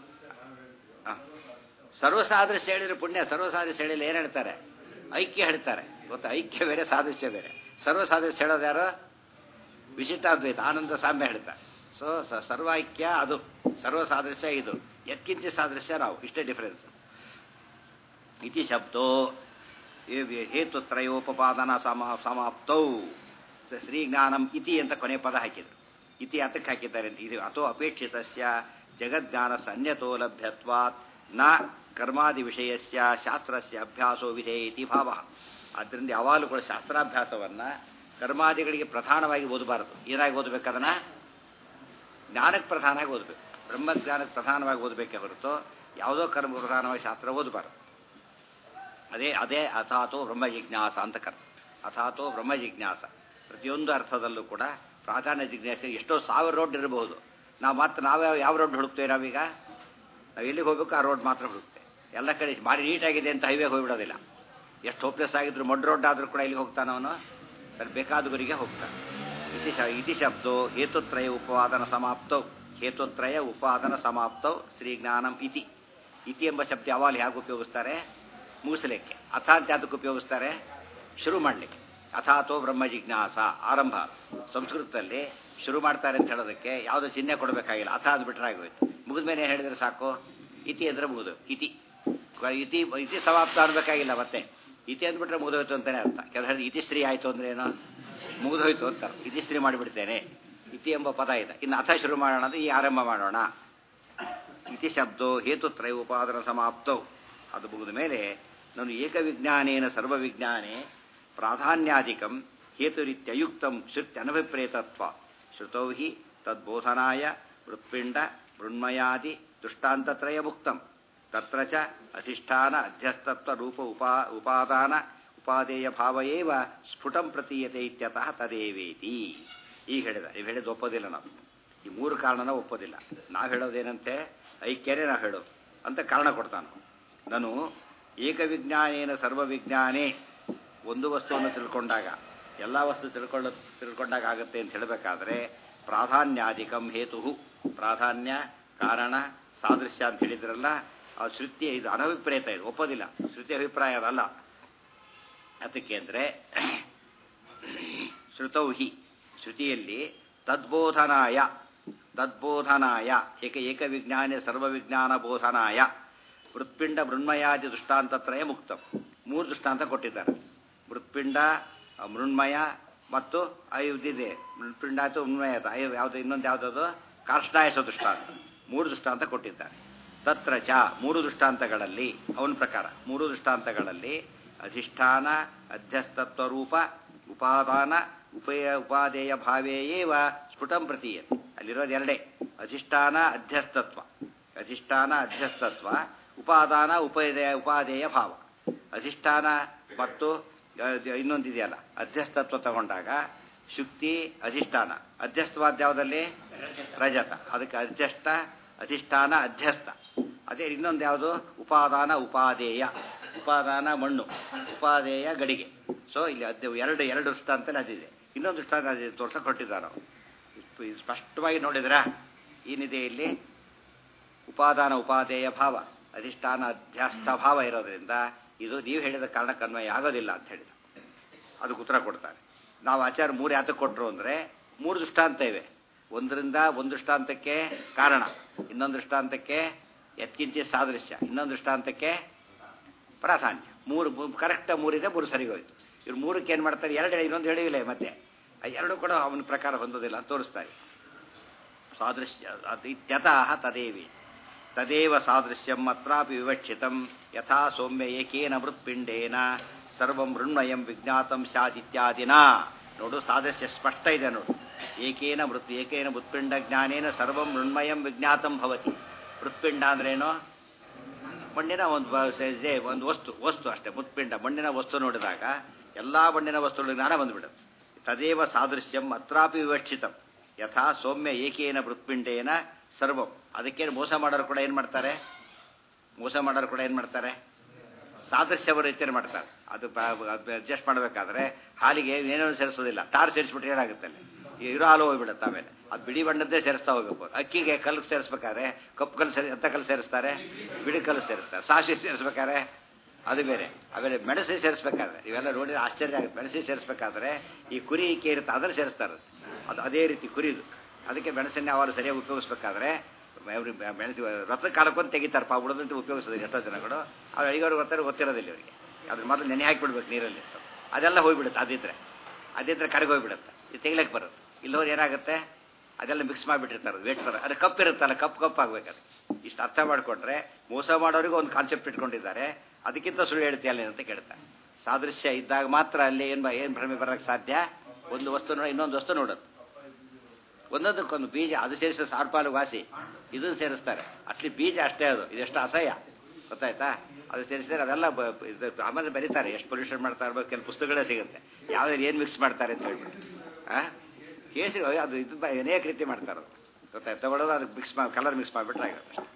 S1: ಸರ್ವಸಾದೃಶ್ಯ ಹೇಳಿದ್ರೆ ಪುಣ್ಯ ಸರ್ವಸಾದೃಶ್ಯ ಹೇಳಿಲ್ಲ ಏನು ಹೇಳ್ತಾರೆ ಐಕ್ಯ ಹೇಳ್ತಾರೆ ಗೊತ್ತಾ ಐಕ್ಯ ಬೇರೆ ಸಾದೃಶ್ಯ ಬೇರೆ ಸರ್ವಸಾದೃಶ್ಯ ಹೇಳೋದು ಯಾರು ವಿಶಿಷ್ಟಾದ್ವೈತ ಆನಂದ ಸಾಮ್ಯ ಹೇಳ್ತಾರೆ ಸೊ ಸರ್ವೈಕ್ಯ ಅದು ಸರ್ವ ಸಾದೃಶ್ಯ ಇದು ಎತ್ಕಿಂಚ ಸಾದೃಶ್ಯ ನಾವು ಇಷ್ಟೇ ಡಿಫರೆನ್ಸ್ ಇತಿ ಶಬ್ದೋ ಹೇತುತ್ರಯೋಪಪಾದನ ಸಮ ಸಮಾಪ್ತೌ ಶ್ರೀಜ್ಞಾನಂ ಇತಿ ಅಂತ ಕೊನೆ ಪದ ಹಾಕಿದ್ರು ಇತಿ ಅದಕ್ಕೆ ಹಾಕಿದ್ದಾರೆ ಇದು ಅಥೋ ಅಪೇಕ್ಷಿತಸ್ಯ ಜಗಜ್ಞಾನಸ ಅನ್ಯತೋ ಲಭ್ಯತ್ವಾತ್ ನ ಕರ್ಮಾದಿ ವಿಷಯಸ್ಯ ಶಾಸ್ತ್ರಸ್ಯ ಅಭ್ಯಾಸೋ ವಿಧೇಯತಿ ಭಾವ ಆದ್ದರಿಂದ ಯಾವಾಗಲೂ ಕೂಡ ಶಾಸ್ತ್ರಾಭ್ಯಾಸವನ್ನು ಕರ್ಮಾದಿಗಳಿಗೆ ಪ್ರಧಾನವಾಗಿ ಓದಬಾರದು ಏನಾಗಿ ಓದಬೇಕದನ್ನ ಜ್ಞಾನಕ್ಕೆ ಪ್ರಧಾನವಾಗಿ ಓದಬೇಕು ಬ್ರಹ್ಮಜ್ಞಾನಕ್ಕೆ ಪ್ರಧಾನವಾಗಿ ಓದಬೇಕೇ ಹೊರತು ಯಾವುದೋ ಕರ್ಮ ಪ್ರಧಾನವಾಗಿ ಶಾಸ್ತ್ರ ಓದಬಾರದು ಅದೇ ಅದೇ ಅಥಾತೋ ಬ್ರಹ್ಮ ಜಿಜ್ಞಾಸ ಅಂತ ಕರ್ತ ಅಥಾತೋ ಬ್ರಹ್ಮ ಜಿಜ್ಞಾಸ ಪ್ರತಿಯೊಂದು ಅರ್ಥದಲ್ಲೂ ಕೂಡ ಪ್ರಾಧಾನ್ಯ ಜಿಜ್ಞಾಸೆ ಎಷ್ಟೋ ಸಾವಿರ ರೋಡ್ ಇರಬಹುದು ನಾವು ಮಾತ್ರ ನಾವೇ ಯಾವ ರೋಡ್ ಹುಡುಕ್ತೇವೆ ನಾವೀಗ ನಾವು ಎಲ್ಲಿಗೆ ಹೋಗ್ಬೇಕು ಆ ರೋಡ್ ಮಾತ್ರ ಹುಡುಕ್ತೇವೆ ಎಲ್ಲ ಕಡೆ ಭಾರಿ ನೀಟಾಗಿದೆ ಅಂತ ಹೈವೇ ಹೋಗ್ಬಿಡೋದಿಲ್ಲ ಎಷ್ಟು ಹೋಪ್ಲೆಸ್ ಆಗಿದ್ರು ಮೊಡ್ ರೋಡ್ ಆದರೂ ಕೂಡ ಇಲ್ಲಿಗೆ ಹೋಗ್ತಾನೆ ಅವನು ಅಲ್ಲಿ ಬೇಕಾದ ಗುರಿಗೆ ಹೋಗ್ತಾನೆ ಇತಿ ಶ ಇತಿ ಶಬ್ದೋ ಹೇತುತ್ರಯ ಉಪವಾದನ ಸಮಾಪ್ತೌ ಹೇತುತ್ರಯ ಉಪಾದನ ಸಮಾಪ್ತೌ ಶ್ರೀಜ್ಞಾನಂ ಇತಿ ಇತಿ ಎಂಬ ಶಬ್ದ ಯಾವಾಗ ಹೇಗೆ ಉಪಯೋಗಿಸ್ತಾರೆ ಮುಗಿಸಲಿಕ್ಕೆ ಅಥ ಅಂತ ಅದಕ್ಕೆ ಉಪಯೋಗಿಸ್ತಾರೆ ಶುರು ಮಾಡಲಿಕ್ಕೆ ಅಥಾತೋ ಬ್ರಹ್ಮ ಜಿಜ್ಞಾಸ ಆರಂಭ ಸಂಸ್ಕೃತದಲ್ಲಿ ಶುರು ಮಾಡ್ತಾರೆ ಅಂತ ಹೇಳೋದಕ್ಕೆ ಯಾವುದೋ ಚಿಹ್ನೆ ಕೊಡಬೇಕಾಗಿಲ್ಲ ಅಥ ಅಂದ್ಬಿಟ್ರೆ ಆಗೋಯ್ತು ಮುಗಿದ ಮೇಲೆ ಏನು ಹೇಳಿದ್ರೆ ಸಾಕು ಇತಿ ಅಂದ್ರೆ ಮುಗಿದು ಇತಿ ಇತಿ ಇತಿ ಸಮಾಪ್ತ ಅನ್ಬೇಕಾಗಿಲ್ಲ ಮತ್ತೆ ಇತಿ ಅಂದ್ಬಿಟ್ರೆ ಮುಗಿದೋಯ್ತು ಅಂತಾನೆ ಅರ್ಥ ಕೆಲವು ಇತಿಶ್ರೀ ಆಯಿತು ಅಂದ್ರೆ ಏನು ಮುಗಿದೋಯ್ತು ಅಂತ ಇತಿಶ್ರೀ ಮಾಡಿಬಿಡ್ತೇನೆ ಇತಿ ಎಂಬ ಪದ ಇದೆ ಇನ್ನು ಅಥ ಶುರು ಮಾಡೋಣ ಅಂದ್ರೆ ಈ ಆರಂಭ ಮಾಡೋಣ ಇತಿ ಶಬ್ದೋ ಹೇತುತ್ರಯ ಉಪಾದನ ಸಮಾಪ್ತವು ಅದು ಮುಗಿದ ಮೇಲೆ ನಾನು ಏಕವಿಜ್ಞಾನೇನ ಸರ್ವವಿಜ್ಞಾನೇ ಪ್ರಾಧಾನ್ಯಾಧಿಕಂ ಹೇತುರಿತ್ಯಯುಕ್ತಂ ಶ್ರುತ್ಯನಭಿಪ್ರೇತತ್ವ ಶ್ರುತೌ ಹಿ ತದ್ಬೋಧನಾಯ ವೃತ್ಪಿಂಡ ಮೃಣ್ಮಯಾದಿ ದೃಷ್ಟಾಂತತ್ರಯ ಮುಕ್ತಂ ತತ್ರ ಚ ಅಧಿಷ್ಠಾನ ಅಧ್ಯಸ್ತತ್ವ ರೂಪ ಉಪಾ ಉಪಾದಾನ ಉಪಾದೇಯ ಭಾವ ಏವ ಸ್ಫುಟಂ ಪ್ರತೀಯತೆ ಇತ್ಯತಃ ತದೇವೇತಿ ಈಗ ಹೇಳಿದ ನೀವು ಹೇಳಿದ್ದು ಒಪ್ಪೋದಿಲ್ಲ ನಾವು ಈ ಮೂರು ಕಾರಣನ ಒಪ್ಪೋದಿಲ್ಲ ನಾವು ಹೇಳೋದೇನಂತೆ ಐಕ್ಯನೇ ನಾವು ಹೇಳೋದು ಅಂತ ಕಾರಣ ಕೊಡ್ತಾನೆ ನಾನು ಏಕವಿಜ್ಞಾನೇನ ಸರ್ವವಿಜ್ಞಾನೇ ಒಂದು ವಸ್ತುವನ್ನು ತಿಳ್ಕೊಂಡಾಗ ಎಲ್ಲ ವಸ್ತು ತಿಳ್ಕೊಳ್ಳ ತಿಳ್ಕೊಂಡಾಗ ಆಗುತ್ತೆ ಅಂತ ಹೇಳಬೇಕಾದ್ರೆ ಪ್ರಾಧಾನ್ಯಾಧಿಕಂ ಹೇತು ಪ್ರಾಧಾನ್ಯ ಕಾರಣ ಸಾದೃಶ್ಯ ಅಂತ ಹೇಳಿದ್ರಲ್ಲ ಆ ಶ್ರುತಿ ಇದು ಅನಭಿಪ್ರೇತ ಇದು ಒಪ್ಪೋದಿಲ್ಲ ಶ್ರುತಿ ಅಭಿಪ್ರಾಯ ಅದಲ್ಲ ಅದಕ್ಕೆ ಅಂದರೆ ಶ್ರುತೌ ಹಿ ಶ್ರುತಿಯಲ್ಲಿ ತದ್ಬೋಧನಾಯ ತದ್ಬೋಧನಾಯ ಏಕ ಏಕವಿಜ್ಞಾನ ಸರ್ವವಿಜ್ಞಾನ ಬೋಧನಾಯ ಮೃತ್ಪಿಂಡ ಮೃಣ್ಮಯಾದಿ ದೃಷ್ಟಾಂತತ್ರಯ ಮುಕ್ತ ಮೂರು ದೃಷ್ಟಾಂತ ಕೊಟ್ಟಿದ್ದಾರೆ ಮೃತ್ಪಿಂಡ ಆ, ಮೃಣ್ಮಯ ಮತ್ತು ಇದಿದೆ ಮೃತ್ಪಿಂಡ ಆಯಿತು ಮೃಣ್ಮಯ ಆಯ್ತು ಅಯ್ಯೋ ಯಾವುದು ಇನ್ನೊಂದು ಯಾವುದದು ಕಾರ್ಷ್ಣಾಯಸ ದೃಷ್ಟಾಂತ ಮೂರು ದೃಷ್ಟಾಂತ ಕೊಟ್ಟಿದ್ದಾರೆ ತತ್ರ ಚ ಮೂರು ದೃಷ್ಟಾಂತಗಳಲ್ಲಿ ಅವನ ಪ್ರಕಾರ ಮೂರು ದೃಷ್ಟಾಂತಗಳಲ್ಲಿ ಅಧಿಷ್ಠಾನ ಅಧ್ಯಸ್ತತ್ವ ರೂಪ ಉಪಾದಾನ ಉಪಯ ಉಪಾದೇಯ ಭಾವೇಯೇವ ಸ್ಫುಟಂ ಪ್ರತೀಯತೆ ಅಲ್ಲಿರೋದು ಎರಡೇ ಅಧಿಷ್ಠಾನ ಅಧ್ಯಸ್ತತ್ವ ಅಧಿಷ್ಠಾನ ಅಧ್ಯಸ್ತತ್ವ ಉಪಾದಾನ ಉಪದೇಯ ಉಪಾದೇಯ ಭಾವ ಅಧಿಷ್ಠಾನ ಮತ್ತು ಅಹ್, ಇನ್ನೊಂದಿದೆಯಲ್ಲ ಅಧ್ಯಸ್ತತ್ವ ತಗೊಂಡಾಗ ಶುಕ್ತಿ ಅಧಿಷ್ಠಾನ ಅಧ್ಯಸ್ತವಾದ ಯಾವುದಲ್ಲಿ ರಜತ ಅದಕ್ಕೆ ಅಧ್ಯಷ್ಟ ಅಧಿಷ್ಠಾನ ಅಧ್ಯಸ್ಥ ಅದೇ ಇನ್ನೊಂದು ಯಾವುದು ಉಪಾದಾನ ಉಪಾದೇಯ ಉಪಾದಾನ ಮಣ್ಣು ಉಪಾದೇಯ ಗಡಿಗೆ ಸೊ ಇಲ್ಲಿ ಅದೇ ಎರಡು ಎರಡು ದೃಷ್ಟಾಂತಲ್ಲಿ ಅದಿದೆ ಇನ್ನೊಂದು ದೃಷ್ಟಾಂತ ಅದಿದೆ ತೋರ್ಸಕ್ಕೆ ಹೊರಟಿದ್ದಾರೆ ಅವರು ಇದು ಸ್ಪಷ್ಟವಾಗಿ ನೋಡಿದ್ರ ಏನಿದೆ ಇಲ್ಲಿ ಉಪಾದಾನ ಉಪಾದೇಯ ಭಾವ ಅಧಿಷ್ಠಾನ ಅಧ್ಯಾಸ್ಥ ಭಾವ ಇರೋದ್ರಿಂದ ಇದು ನೀವು ಹೇಳಿದ ಕಾರಣಕ್ಕನ್ವಯ ಆಗೋದಿಲ್ಲ ಅಂತ ಹೇಳಿದ ಅದಕ್ಕೆ ಉತ್ತರ ಕೊಡ್ತಾರೆ ನಾವು ಆಚಾರ ಮೂರು ಯಾತಕ್ಕೆ ಕೊಟ್ಟರು ಅಂದರೆ ಮೂರು ದೃಷ್ಟಾಂತ ಇವೆ ಒಂದರಿಂದ ಒಂದು ದೃಷ್ಟಾಂತಕ್ಕೆ ಕಾರಣ ಇನ್ನೊಂದು ದೃಷ್ಟಾಂತಕ್ಕೆ ಎತ್ಕಿಂಚಿ ಸಾದೃಶ್ಯ ಇನ್ನೊಂದು ದೃಷ್ಟಾಂತಕ್ಕೆ ಪ್ರಾಧಾನ್ಯ ಮೂರು ಕರೆಕ್ಟ್ ಮೂರಿದೆ ಮೂರು ಸರಿ ಹೋಯ್ತು ಇವ್ರು ಮೂರಕ್ಕೆ ಏನು ಮಾಡ್ತಾರೆ ಎರಡು ಹೇಳಿ ಇನ್ನೊಂದು ಹೇಳಿಲ್ಲ ಮತ್ತೆ ಆ ಎರಡು ಕೂಡ ಅವನ ಪ್ರಕಾರ ಹೊಂದೋದಿಲ್ಲ ಅಂತ ತೋರಿಸ್ತಾರೆ ಸಾದೃಶ್ಯ ಅದು ಇತ್ಯತಃ ತದೇವಿ ತದೇವ ಸಾದೃಶ್ಯಂ ಅತ್ರಾಪಿ ವಿವಕ್ಷಿತಂ ಯಥಾ ಸೌಮ್ಯ ಏಕೇನ ಮೃತ್ಪಿಂಡೇನ ಸರ್ವಂ ಮೃಣ್ಮಯಂ ವಿಜ್ಞಾತಂ ಸ್ಯಾತ್ ಇತ್ಯಾದಿನ ನೋಡು ಸಾದೃಶ್ಯ ಸ್ಪಷ್ಟ ಇದೆ ನೋಡು ಏಕೇನ ಮೃತ್ ಏಕೇನ ಮೃತ್ಪಿಂಡ ಜ್ಞಾನೇನ ಸರ್ವಂ ಮೃಣ್ಮಯಂ ವಿಜ್ಞಾತಂ ಭವತಿ ಮೃತ್ಪಿಂಡ ಅಂದ್ರೇನು ಮಣ್ಣಿನ ಒಂದು ಬ- ಸ- ಇದೆ ಒಂದು ವಸ್ತು ವಸ್ತು ಅಷ್ಟೇ ಮೃತ್ಪಿಂಡ ಮಣ್ಣಿನ ವಸ್ತು ನೋಡಿದಾಗ ಎಲ್ಲಾ ಮಣ್ಣಿನ ವಸ್ತುಗಳ ಜ್ಞಾನ ಬಂದ್ಬಿಡುತ್ತೆ ತದೇವ ಸಾದೃಶ್ಯಂ ಅತ್ರಾಪಿ ವಿವಕ್ಷಿತಂ ಯಥಾ ಸೌಮ್ಯ ಏಕೇನ ಮೃತ್ಪಿಂಡೇನ ಸರ್ವಂ ಅದಕ್ಕೇನು ಮೋಸ ಮಾಡೋರು ಕೂಡ ಏನು ಮಾಡ್ತಾರೆ ಮೋಸ ಮಾಡೋರು ಕೂಡ ಏನು ಮಾಡ್ತಾರೆ ಸಾದೃಶ್ಯವ ರೀತಿಯಲ್ಲಿ ಮಾಡ್ತಾರೆ ಅದು ಅಡ್ಜಸ್ಟ್ ಮಾಡಬೇಕಾದ್ರೆ ಹಾಲಿಗೆ ಏನೇನು ಸೇರಿಸೋದಿಲ್ಲ ತಾರು ಸೇರಿಸ್ಬಿಟ್ರೆ ಏನಾಗುತ್ತೆ ಅಲ್ಲಿ ಈ ಇರೋ ಹಾಲು ಹೋಗ್ಬಿಡುತ್ತೆ ಆಮೇಲೆ ಅದು ಬಿಳಿ ಬಣ್ಣದ್ದೇ ಸೇರಿಸ್ತಾ ಹೋಗ್ಬೇಕು ಅಕ್ಕಿಗೆ ಕಲ್ಲು ಸೇರಿಸ್ಬೇಕಾದ್ರೆ ಕಪ್ಪು ಕಲ್ಲು ಸೇರಿ ಎಂತ ಕಲ್ಲು ಸೇರಿಸ್ತಾರೆ ಬಿಳಿ ಕಲ್ಲು ಸೇರಿಸ್ತಾರೆ ಸಾಸಿವೆ ಸೇರಿಸ್ಬೇಕಾದ್ರೆ ಅದು ಬೇರೆ ಆಮೇಲೆ ಮೆಣಸಿ ಸೇರಿಸ್ಬೇಕಾದ್ರೆ ಇವೆಲ್ಲ ನೋಡಿದ್ರೆ ಆಶ್ಚರ್ಯ ಆಗುತ್ತೆ ಮೆಣಸಿ ಸೇರಿಸ್ಬೇಕಾದ್ರೆ ಈ ಕುರಿ ಇಕ್ಕೆ ಇರುತ್ತೆ ಅದನ್ನು ಸೇರಿಸ್ತಾರೆ ಅದು ಅದೇ ರೀತಿ ಕುರಿದು ಅದಕ್ಕೆ ಮೆಣಸನ್ನೇ ಅವರು ಸರಿಯಾಗಿ ಉಪಯೋಗಿಸ್ಬೇಕಾದ್ರೆ ಅವ್ರು ಮೆಣಸು ರಥ ಕಾಲಕ್ಕೊಂದು ತೆಗಿತಾರೆ ಪಾ ಉಳಿದಂತೆ ಉಪಯೋಗಿಸೋದು ಎಷ್ಟೋ ಜನಗಳು ಅವ್ರು ಐಗೋರು ಗೊತ್ತಾರೆ ಗೊತ್ತಿರೋದಿಲ್ಲ ಇವರಿಗೆ ಅದ್ರ ಮೊದಲು ನೆನೆ ಹಾಕಿಬಿಡ್ಬೇಕು ನೀರಲ್ಲಿ ಸ್ವಲ್ಪ ಅದೆಲ್ಲ ಹೋಗ್ಬಿಡುತ್ತೆ ಅದಿದ್ರೆ ಅದಿದ್ರೆ ಕರಗಿ ಹೋಗ್ಬಿಡುತ್ತೆ ಇದು ತೆಗಿಲಕ್ಕೆ ಬರುತ್ತೆ ಇಲ್ಲೋರು ಏನಾಗುತ್ತೆ ಅದೆಲ್ಲ ಮಿಕ್ಸ್ ಮಾಡಿಬಿಟ್ಟಿರ್ತಾರೆ ವೇಟ್ ಥರ ಅದು ಕಪ್ ಇರುತ್ತಲ್ಲ ಕಪ್ ಕಪ್ ಆಗ್ಬೇಕಾದ್ರೆ ಇಷ್ಟು ಅರ್ಥ ಮಾಡಿಕೊಂಡ್ರೆ ಮೋಸ ಮಾಡೋರಿಗೂ ಒಂದು ಕಾನ್ಸೆಪ್ಟ್ ಇಟ್ಕೊಂಡಿದ್ದಾರೆ ಅದಕ್ಕಿಂತ ಸುಳ್ಳು ಹೇಳ್ತೀಯಲ್ಲ ಅಂತ ಕೇಳ್ತಾರೆ ಸಾದೃಶ್ಯ ಇದ್ದಾಗ ಮಾತ್ರ ಅಲ್ಲಿ ಏನು ಏನು ಭ್ರಮೆ ಬರೋಕ್ಕೆ ಸಾಧ್ಯ ಒಂದು ವಸ್ತು ನೋಡಿ ಇನ್ನೊಂದು ವಸ್ತು ನೋಡುತ್ತೆ ಒಂದೊಂದಕ್ಕೊಂದು ಬೀಜ ಅದು ಸೇರಿಸಿದ ಸಾವಿರ ಪಾಲು ವಾಸಿ ಇದನ್ನು ಸೇರಿಸ್ತಾರೆ ಅಟ್ಲಿ ಬೀಜ ಅಷ್ಟೇ ಅದು ಇದೆಷ್ಟು ಅಸಹ್ಯ ಗೊತ್ತಾಯ್ತಾ ಅದು ಸೇರಿಸಿದ್ರೆ ಅವೆಲ್ಲ ಬ- ಇದು ಆಮೇಲೆ ಬರೀತಾರೆ ಎಷ್ಟು ಪೊಲ್ಯೂಷನ್ ಮಾಡ್ತಾ ಇರ್ಬೇಕು ಕೆಲವು ಪುಸ್ತಕಗಳೇ ಸಿಗುತ್ತೆ ಯಾವ್ದು ಏನು ಮಿಕ್ಸ್ ಮಾಡ್ತಾರೆ ಅಂತ ಹೇಳ್ಬಿಟ್ಟು ಆ ಕೇಸರಿ ಅಯ್ಯೋ, ಅದು ಇದು ಬ- ಅನೇಕ ರೀತಿ ಮಾಡ್ತಾರೆ ಅದು. ಗೊತ್ತಾಯ್ತು ತಗೊಳ್ಳೋದು ಅದಕ್ಕೆ ಮಿಕ್ಸ್ ಮಾಡಿ ಕಲರ್ ಮಿಕ್ಸ್ ಮಾಡಿಬಿಟ್ರೆ ಆಗುತ್ತೆ ಅಷ್ಟೇ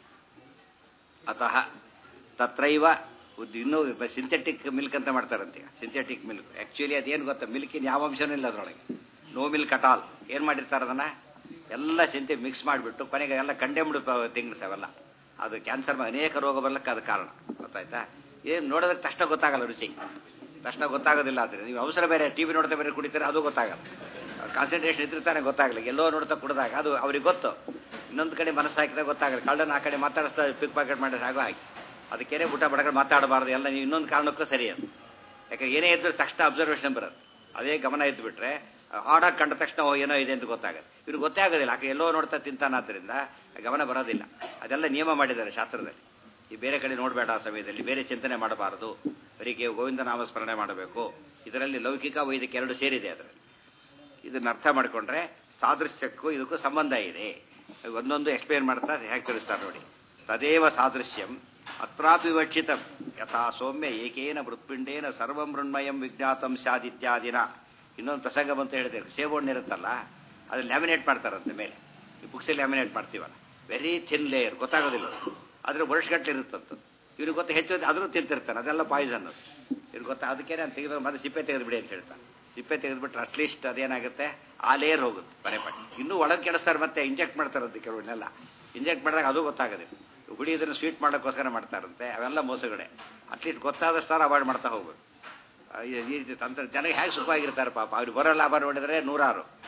S1: ಅತಃ ತತ್ರೈವ ಉದ್- ಇನ್ನೂ ಸಿಂಥೆಟಿಕ್ ಮಿಲ್ಕ್ ಅಂತ ಮಾಡ್ತಾರಂತೆ ಸಿಂಥೆಟಿಕ್ ಮಿಲ್ಕ್ ಆ್ಯಕ್ಚುಲಿ ಅದೇನು ಗೊತ್ತಾ ಮಿಲ್ಕಿನ ಯಾವ ಅಂಶನೂ ಇಲ್ಲ ಅದರೊಳಗೆ ನೋ ಮಿಲ್ಕ್ ಅಟ್ ಆಲ್ ಏನು ಮಾಡಿರ್ತಾರೆ ಅದನ್ನು ಎಲ್ಲ ಸಿಂಥೆ ಮಿಕ್ಸ್ ಮಾಡಿಬಿಟ್ಟು ಕೊನೆಗೆ ಎಲ್ಲ ಕಂಡೆಮ್ಡ್ ಥಿಂಗ್ಸ್ ಅವೆಲ್ಲ ಅದು ಕ್ಯಾನ್ಸರ್ ಅನೇಕ ರೋಗ ಬರ್ಲಿಕ್ಕೆ ಅದು ಕಾರಣ ಗೊತ್ತಾಯ್ತಾ ಏನು ನೋಡೋದಕ್ಕೆ ತಕ್ಷಣ ಗೊತ್ತಾಗಲ್ಲ ರುಚಿ ತಕ್ಷಣ ಗೊತ್ತಾಗೋದಿಲ್ಲ ಆದರೆ ನೀವು ಅವಸರ ಬೇರೆ ಟಿ ವಿ ನೋಡ್ತಾ ಬೇರೆ ಕುಡಿತಾರೆ ಅದು ಗೊತ್ತಾಗಲ್ಲ ಕಾನ್ಸಂಟ್ರೇಷನ್ ಇದ್ದಿರ್ತಾನೆ ಗೊತ್ತಾಗಲ್ಲ ಎಲ್ಲೋ ನೋಡ್ತಾ ಕುಡಿದಾಗ ಅದು ಅವ್ರಿಗೆ ಗೊತ್ತು ಇನ್ನೊಂದು ಕಡೆ ಮನಸ್ಸು ಹಾಕಿದಾಗ ಗೊತ್ತಾಗಲ್ಲ ಕಳ್ಳನ ಆ ಕಡೆ ಮಾತಾಡಿಸ್ತಾ ಪಿಕ್ ಪಾಕೆಟ್ ಮಾಡಿದ್ರೆ ಆಗೋ ಹಾಗೆ ಅದಕ್ಕೇನೆ ಊಟ ಬಡಗಳು ಮಾತಾಡಬಾರ್ದು ಎಲ್ಲ ನೀವು ಇನ್ನೊಂದು ಕಾರಣಕ್ಕೂ ಸರಿ ಅದು ಯಾಕಂದ್ರೆ ಏನೇ ಇದ್ರೂ ತಕ್ಷಣ ಅಬ್ಸರ್ವೇಷನ್ ಬರುತ್ತೆ ಅದೇ ಗಮನ ಇದ್ದು ಬಿಟ್ರೆ ಹಾಡಾಗಿ ಕಂಡ ತಕ್ಷಣ ಓ ಏನೋ ಇದೆ ಅಂತ ಗೊತ್ತಾಗುತ್ತೆ ಇವ್ರಿಗೆ ಗೊತ್ತೇ ಆಗೋದಿಲ್ಲ ಆಕೆ ಎಲ್ಲೋ ನೋಡ್ತಾ ತಿಂತಾನಾದ್ರಿಂದ ಗಮನ ಬರೋದಿಲ್ಲ ಅದೆಲ್ಲ ನಿಯಮ ಮಾಡಿದ್ದಾರೆ ಶಾಸ್ತ್ರದಲ್ಲಿ ಈ ಬೇರೆ ಕಡೆ ನೋಡಬೇಡ ಆ ಸಮಯದಲ್ಲಿ ಬೇರೆ ಚಿಂತನೆ ಮಾಡಬಾರದು ಬರೀಗೆ ಗೋವಿಂದ ನಾಮಸ್ಮರಣೆ ಮಾಡಬೇಕು ಇದರಲ್ಲಿ ಲೌಕಿಕ ವೈದಿಕ ಎರಡು ಸೇರಿದೆ ಅದರಲ್ಲಿ ಇದನ್ನ ಅರ್ಥ ಮಾಡಿಕೊಂಡ್ರೆ ಸಾದೃಶ್ಯಕ್ಕೂ ಇದಕ್ಕೂ ಸಂಬಂಧ ಇದೆ ಒಂದೊಂದು ಎಕ್ಸ್ಪ್ಲೇನ್ ಮಾಡ್ತಾ ಹೇಗೆ ತಿಳಿಸ್ತಾರೆ ನೋಡಿ ತದೇವ ಸಾದೃಶ್ಯಂ ಅತ್ರಾಪಿ ವಿವಕ್ಷಿತಂ ಯಥಾ ಸೌಮ್ಯ ಏಕೇನ ಮೃತ್ಪಿಂಡೇನ ಸರ್ವ ಮೃಣ್ಮಯಂ ವಿಜ್ಞಾತಂ ಸ್ಯಾದಿತ್ಯಾದಿನ ಇನ್ನೊಂದು ಪ್ರಸಂಗ ಬಂತ ಹೇಳಿದೆ ಸೇಬಣ್ಣು ಇರುತ್ತಲ್ಲ ಅದು ಲ್ಯಾಮಿನೇಟ್ ಮಾಡ್ತಾರಂತೆ ಮೇಲೆ ಈ ಬುಕ್ಸಲ್ಲಿ ಲ್ಯಾಮಿನೇಟ್ ಮಾಡ್ತೀವಲ್ಲ ವೆರಿ ಥಿನ್ ಲೇಯರ್ ಗೊತ್ತಾಗೋದಿಲ್ಲ ಅದು. ಆದ್ರೆ ವರ್ಷಗಟ್ಟಲೆ ಇರುತ್ತಂತ ಇವ್ರಿಗೆ ಗೊತ್ತ ಹೆಚ್ಚು ಆದರೂ ತಿಂತಿರ್ತಾನೆ ಅದೆಲ್ಲ ಪಾಯ್ಸನ್ ಇವ್ರಿಗೆ ಗೊತ್ತಾ ಅದಕ್ಕೆ ನಾನು ತೆಗೆದು ಮತ್ತೆ ಸಿಪ್ಪೆ ತೆಗೆದುಬಿಡಿ ಅಂತ ಹೇಳ್ತಾನೆ ಸಿಪ್ಪೆ ತೆಗೆದುಬಿಟ್ರೆ ಅಟ್ಲೀಸ್ಟ್ ಅದೇನಾಗುತ್ತೆ ಆ ಲೇಯರ್ ಹೋಗುತ್ತೆ ಮನೆ ಪಟ್ಟಿ ಇನ್ನೂ ಒಳಗೆ ಕೆಡಿಸ್ತಾರೆ ಮತ್ತೆ ಇಂಜೆಕ್ಟ್ ಮಾಡ್ತಾರಂತೆ ಕೆಲವನ್ನೆಲ್ಲ ಇಂಜೆಕ್ಟ್ ಮಾಡಿದಾಗ ಅದು ಗೊತ್ತಾಗೋದಿಲ್ಲ ಹುಡಿ ಇದನ್ನು ಸ್ವೀಟ್ ಮಾಡೋಕ್ಕೋಸ್ಕರ ಮಾಡ್ತಾರಂತೆ ಅವೆಲ್ಲ ಮೋಸಗಡೆ ಅಟ್ಲೀಸ್ಟ್ ಗೊತ್ತಾದಷ್ಟು ಅವಾಯ್ಡ್ ಮಾಡ್ತಾ ಹೋಗ್ಬೇಕು ಆ, ಈ ಈ ರೀತಿ ತಂತ್ರ ಜನಕ್ಕೆ ಹೇಗೆ ಸುಖವಾಗಿರ್ತಾರೆ ಪಾಪ ಅವ್ರು ಬರೋ ಲಾಭ ನೋಡಿದ್ರೆ ನೂರಾರು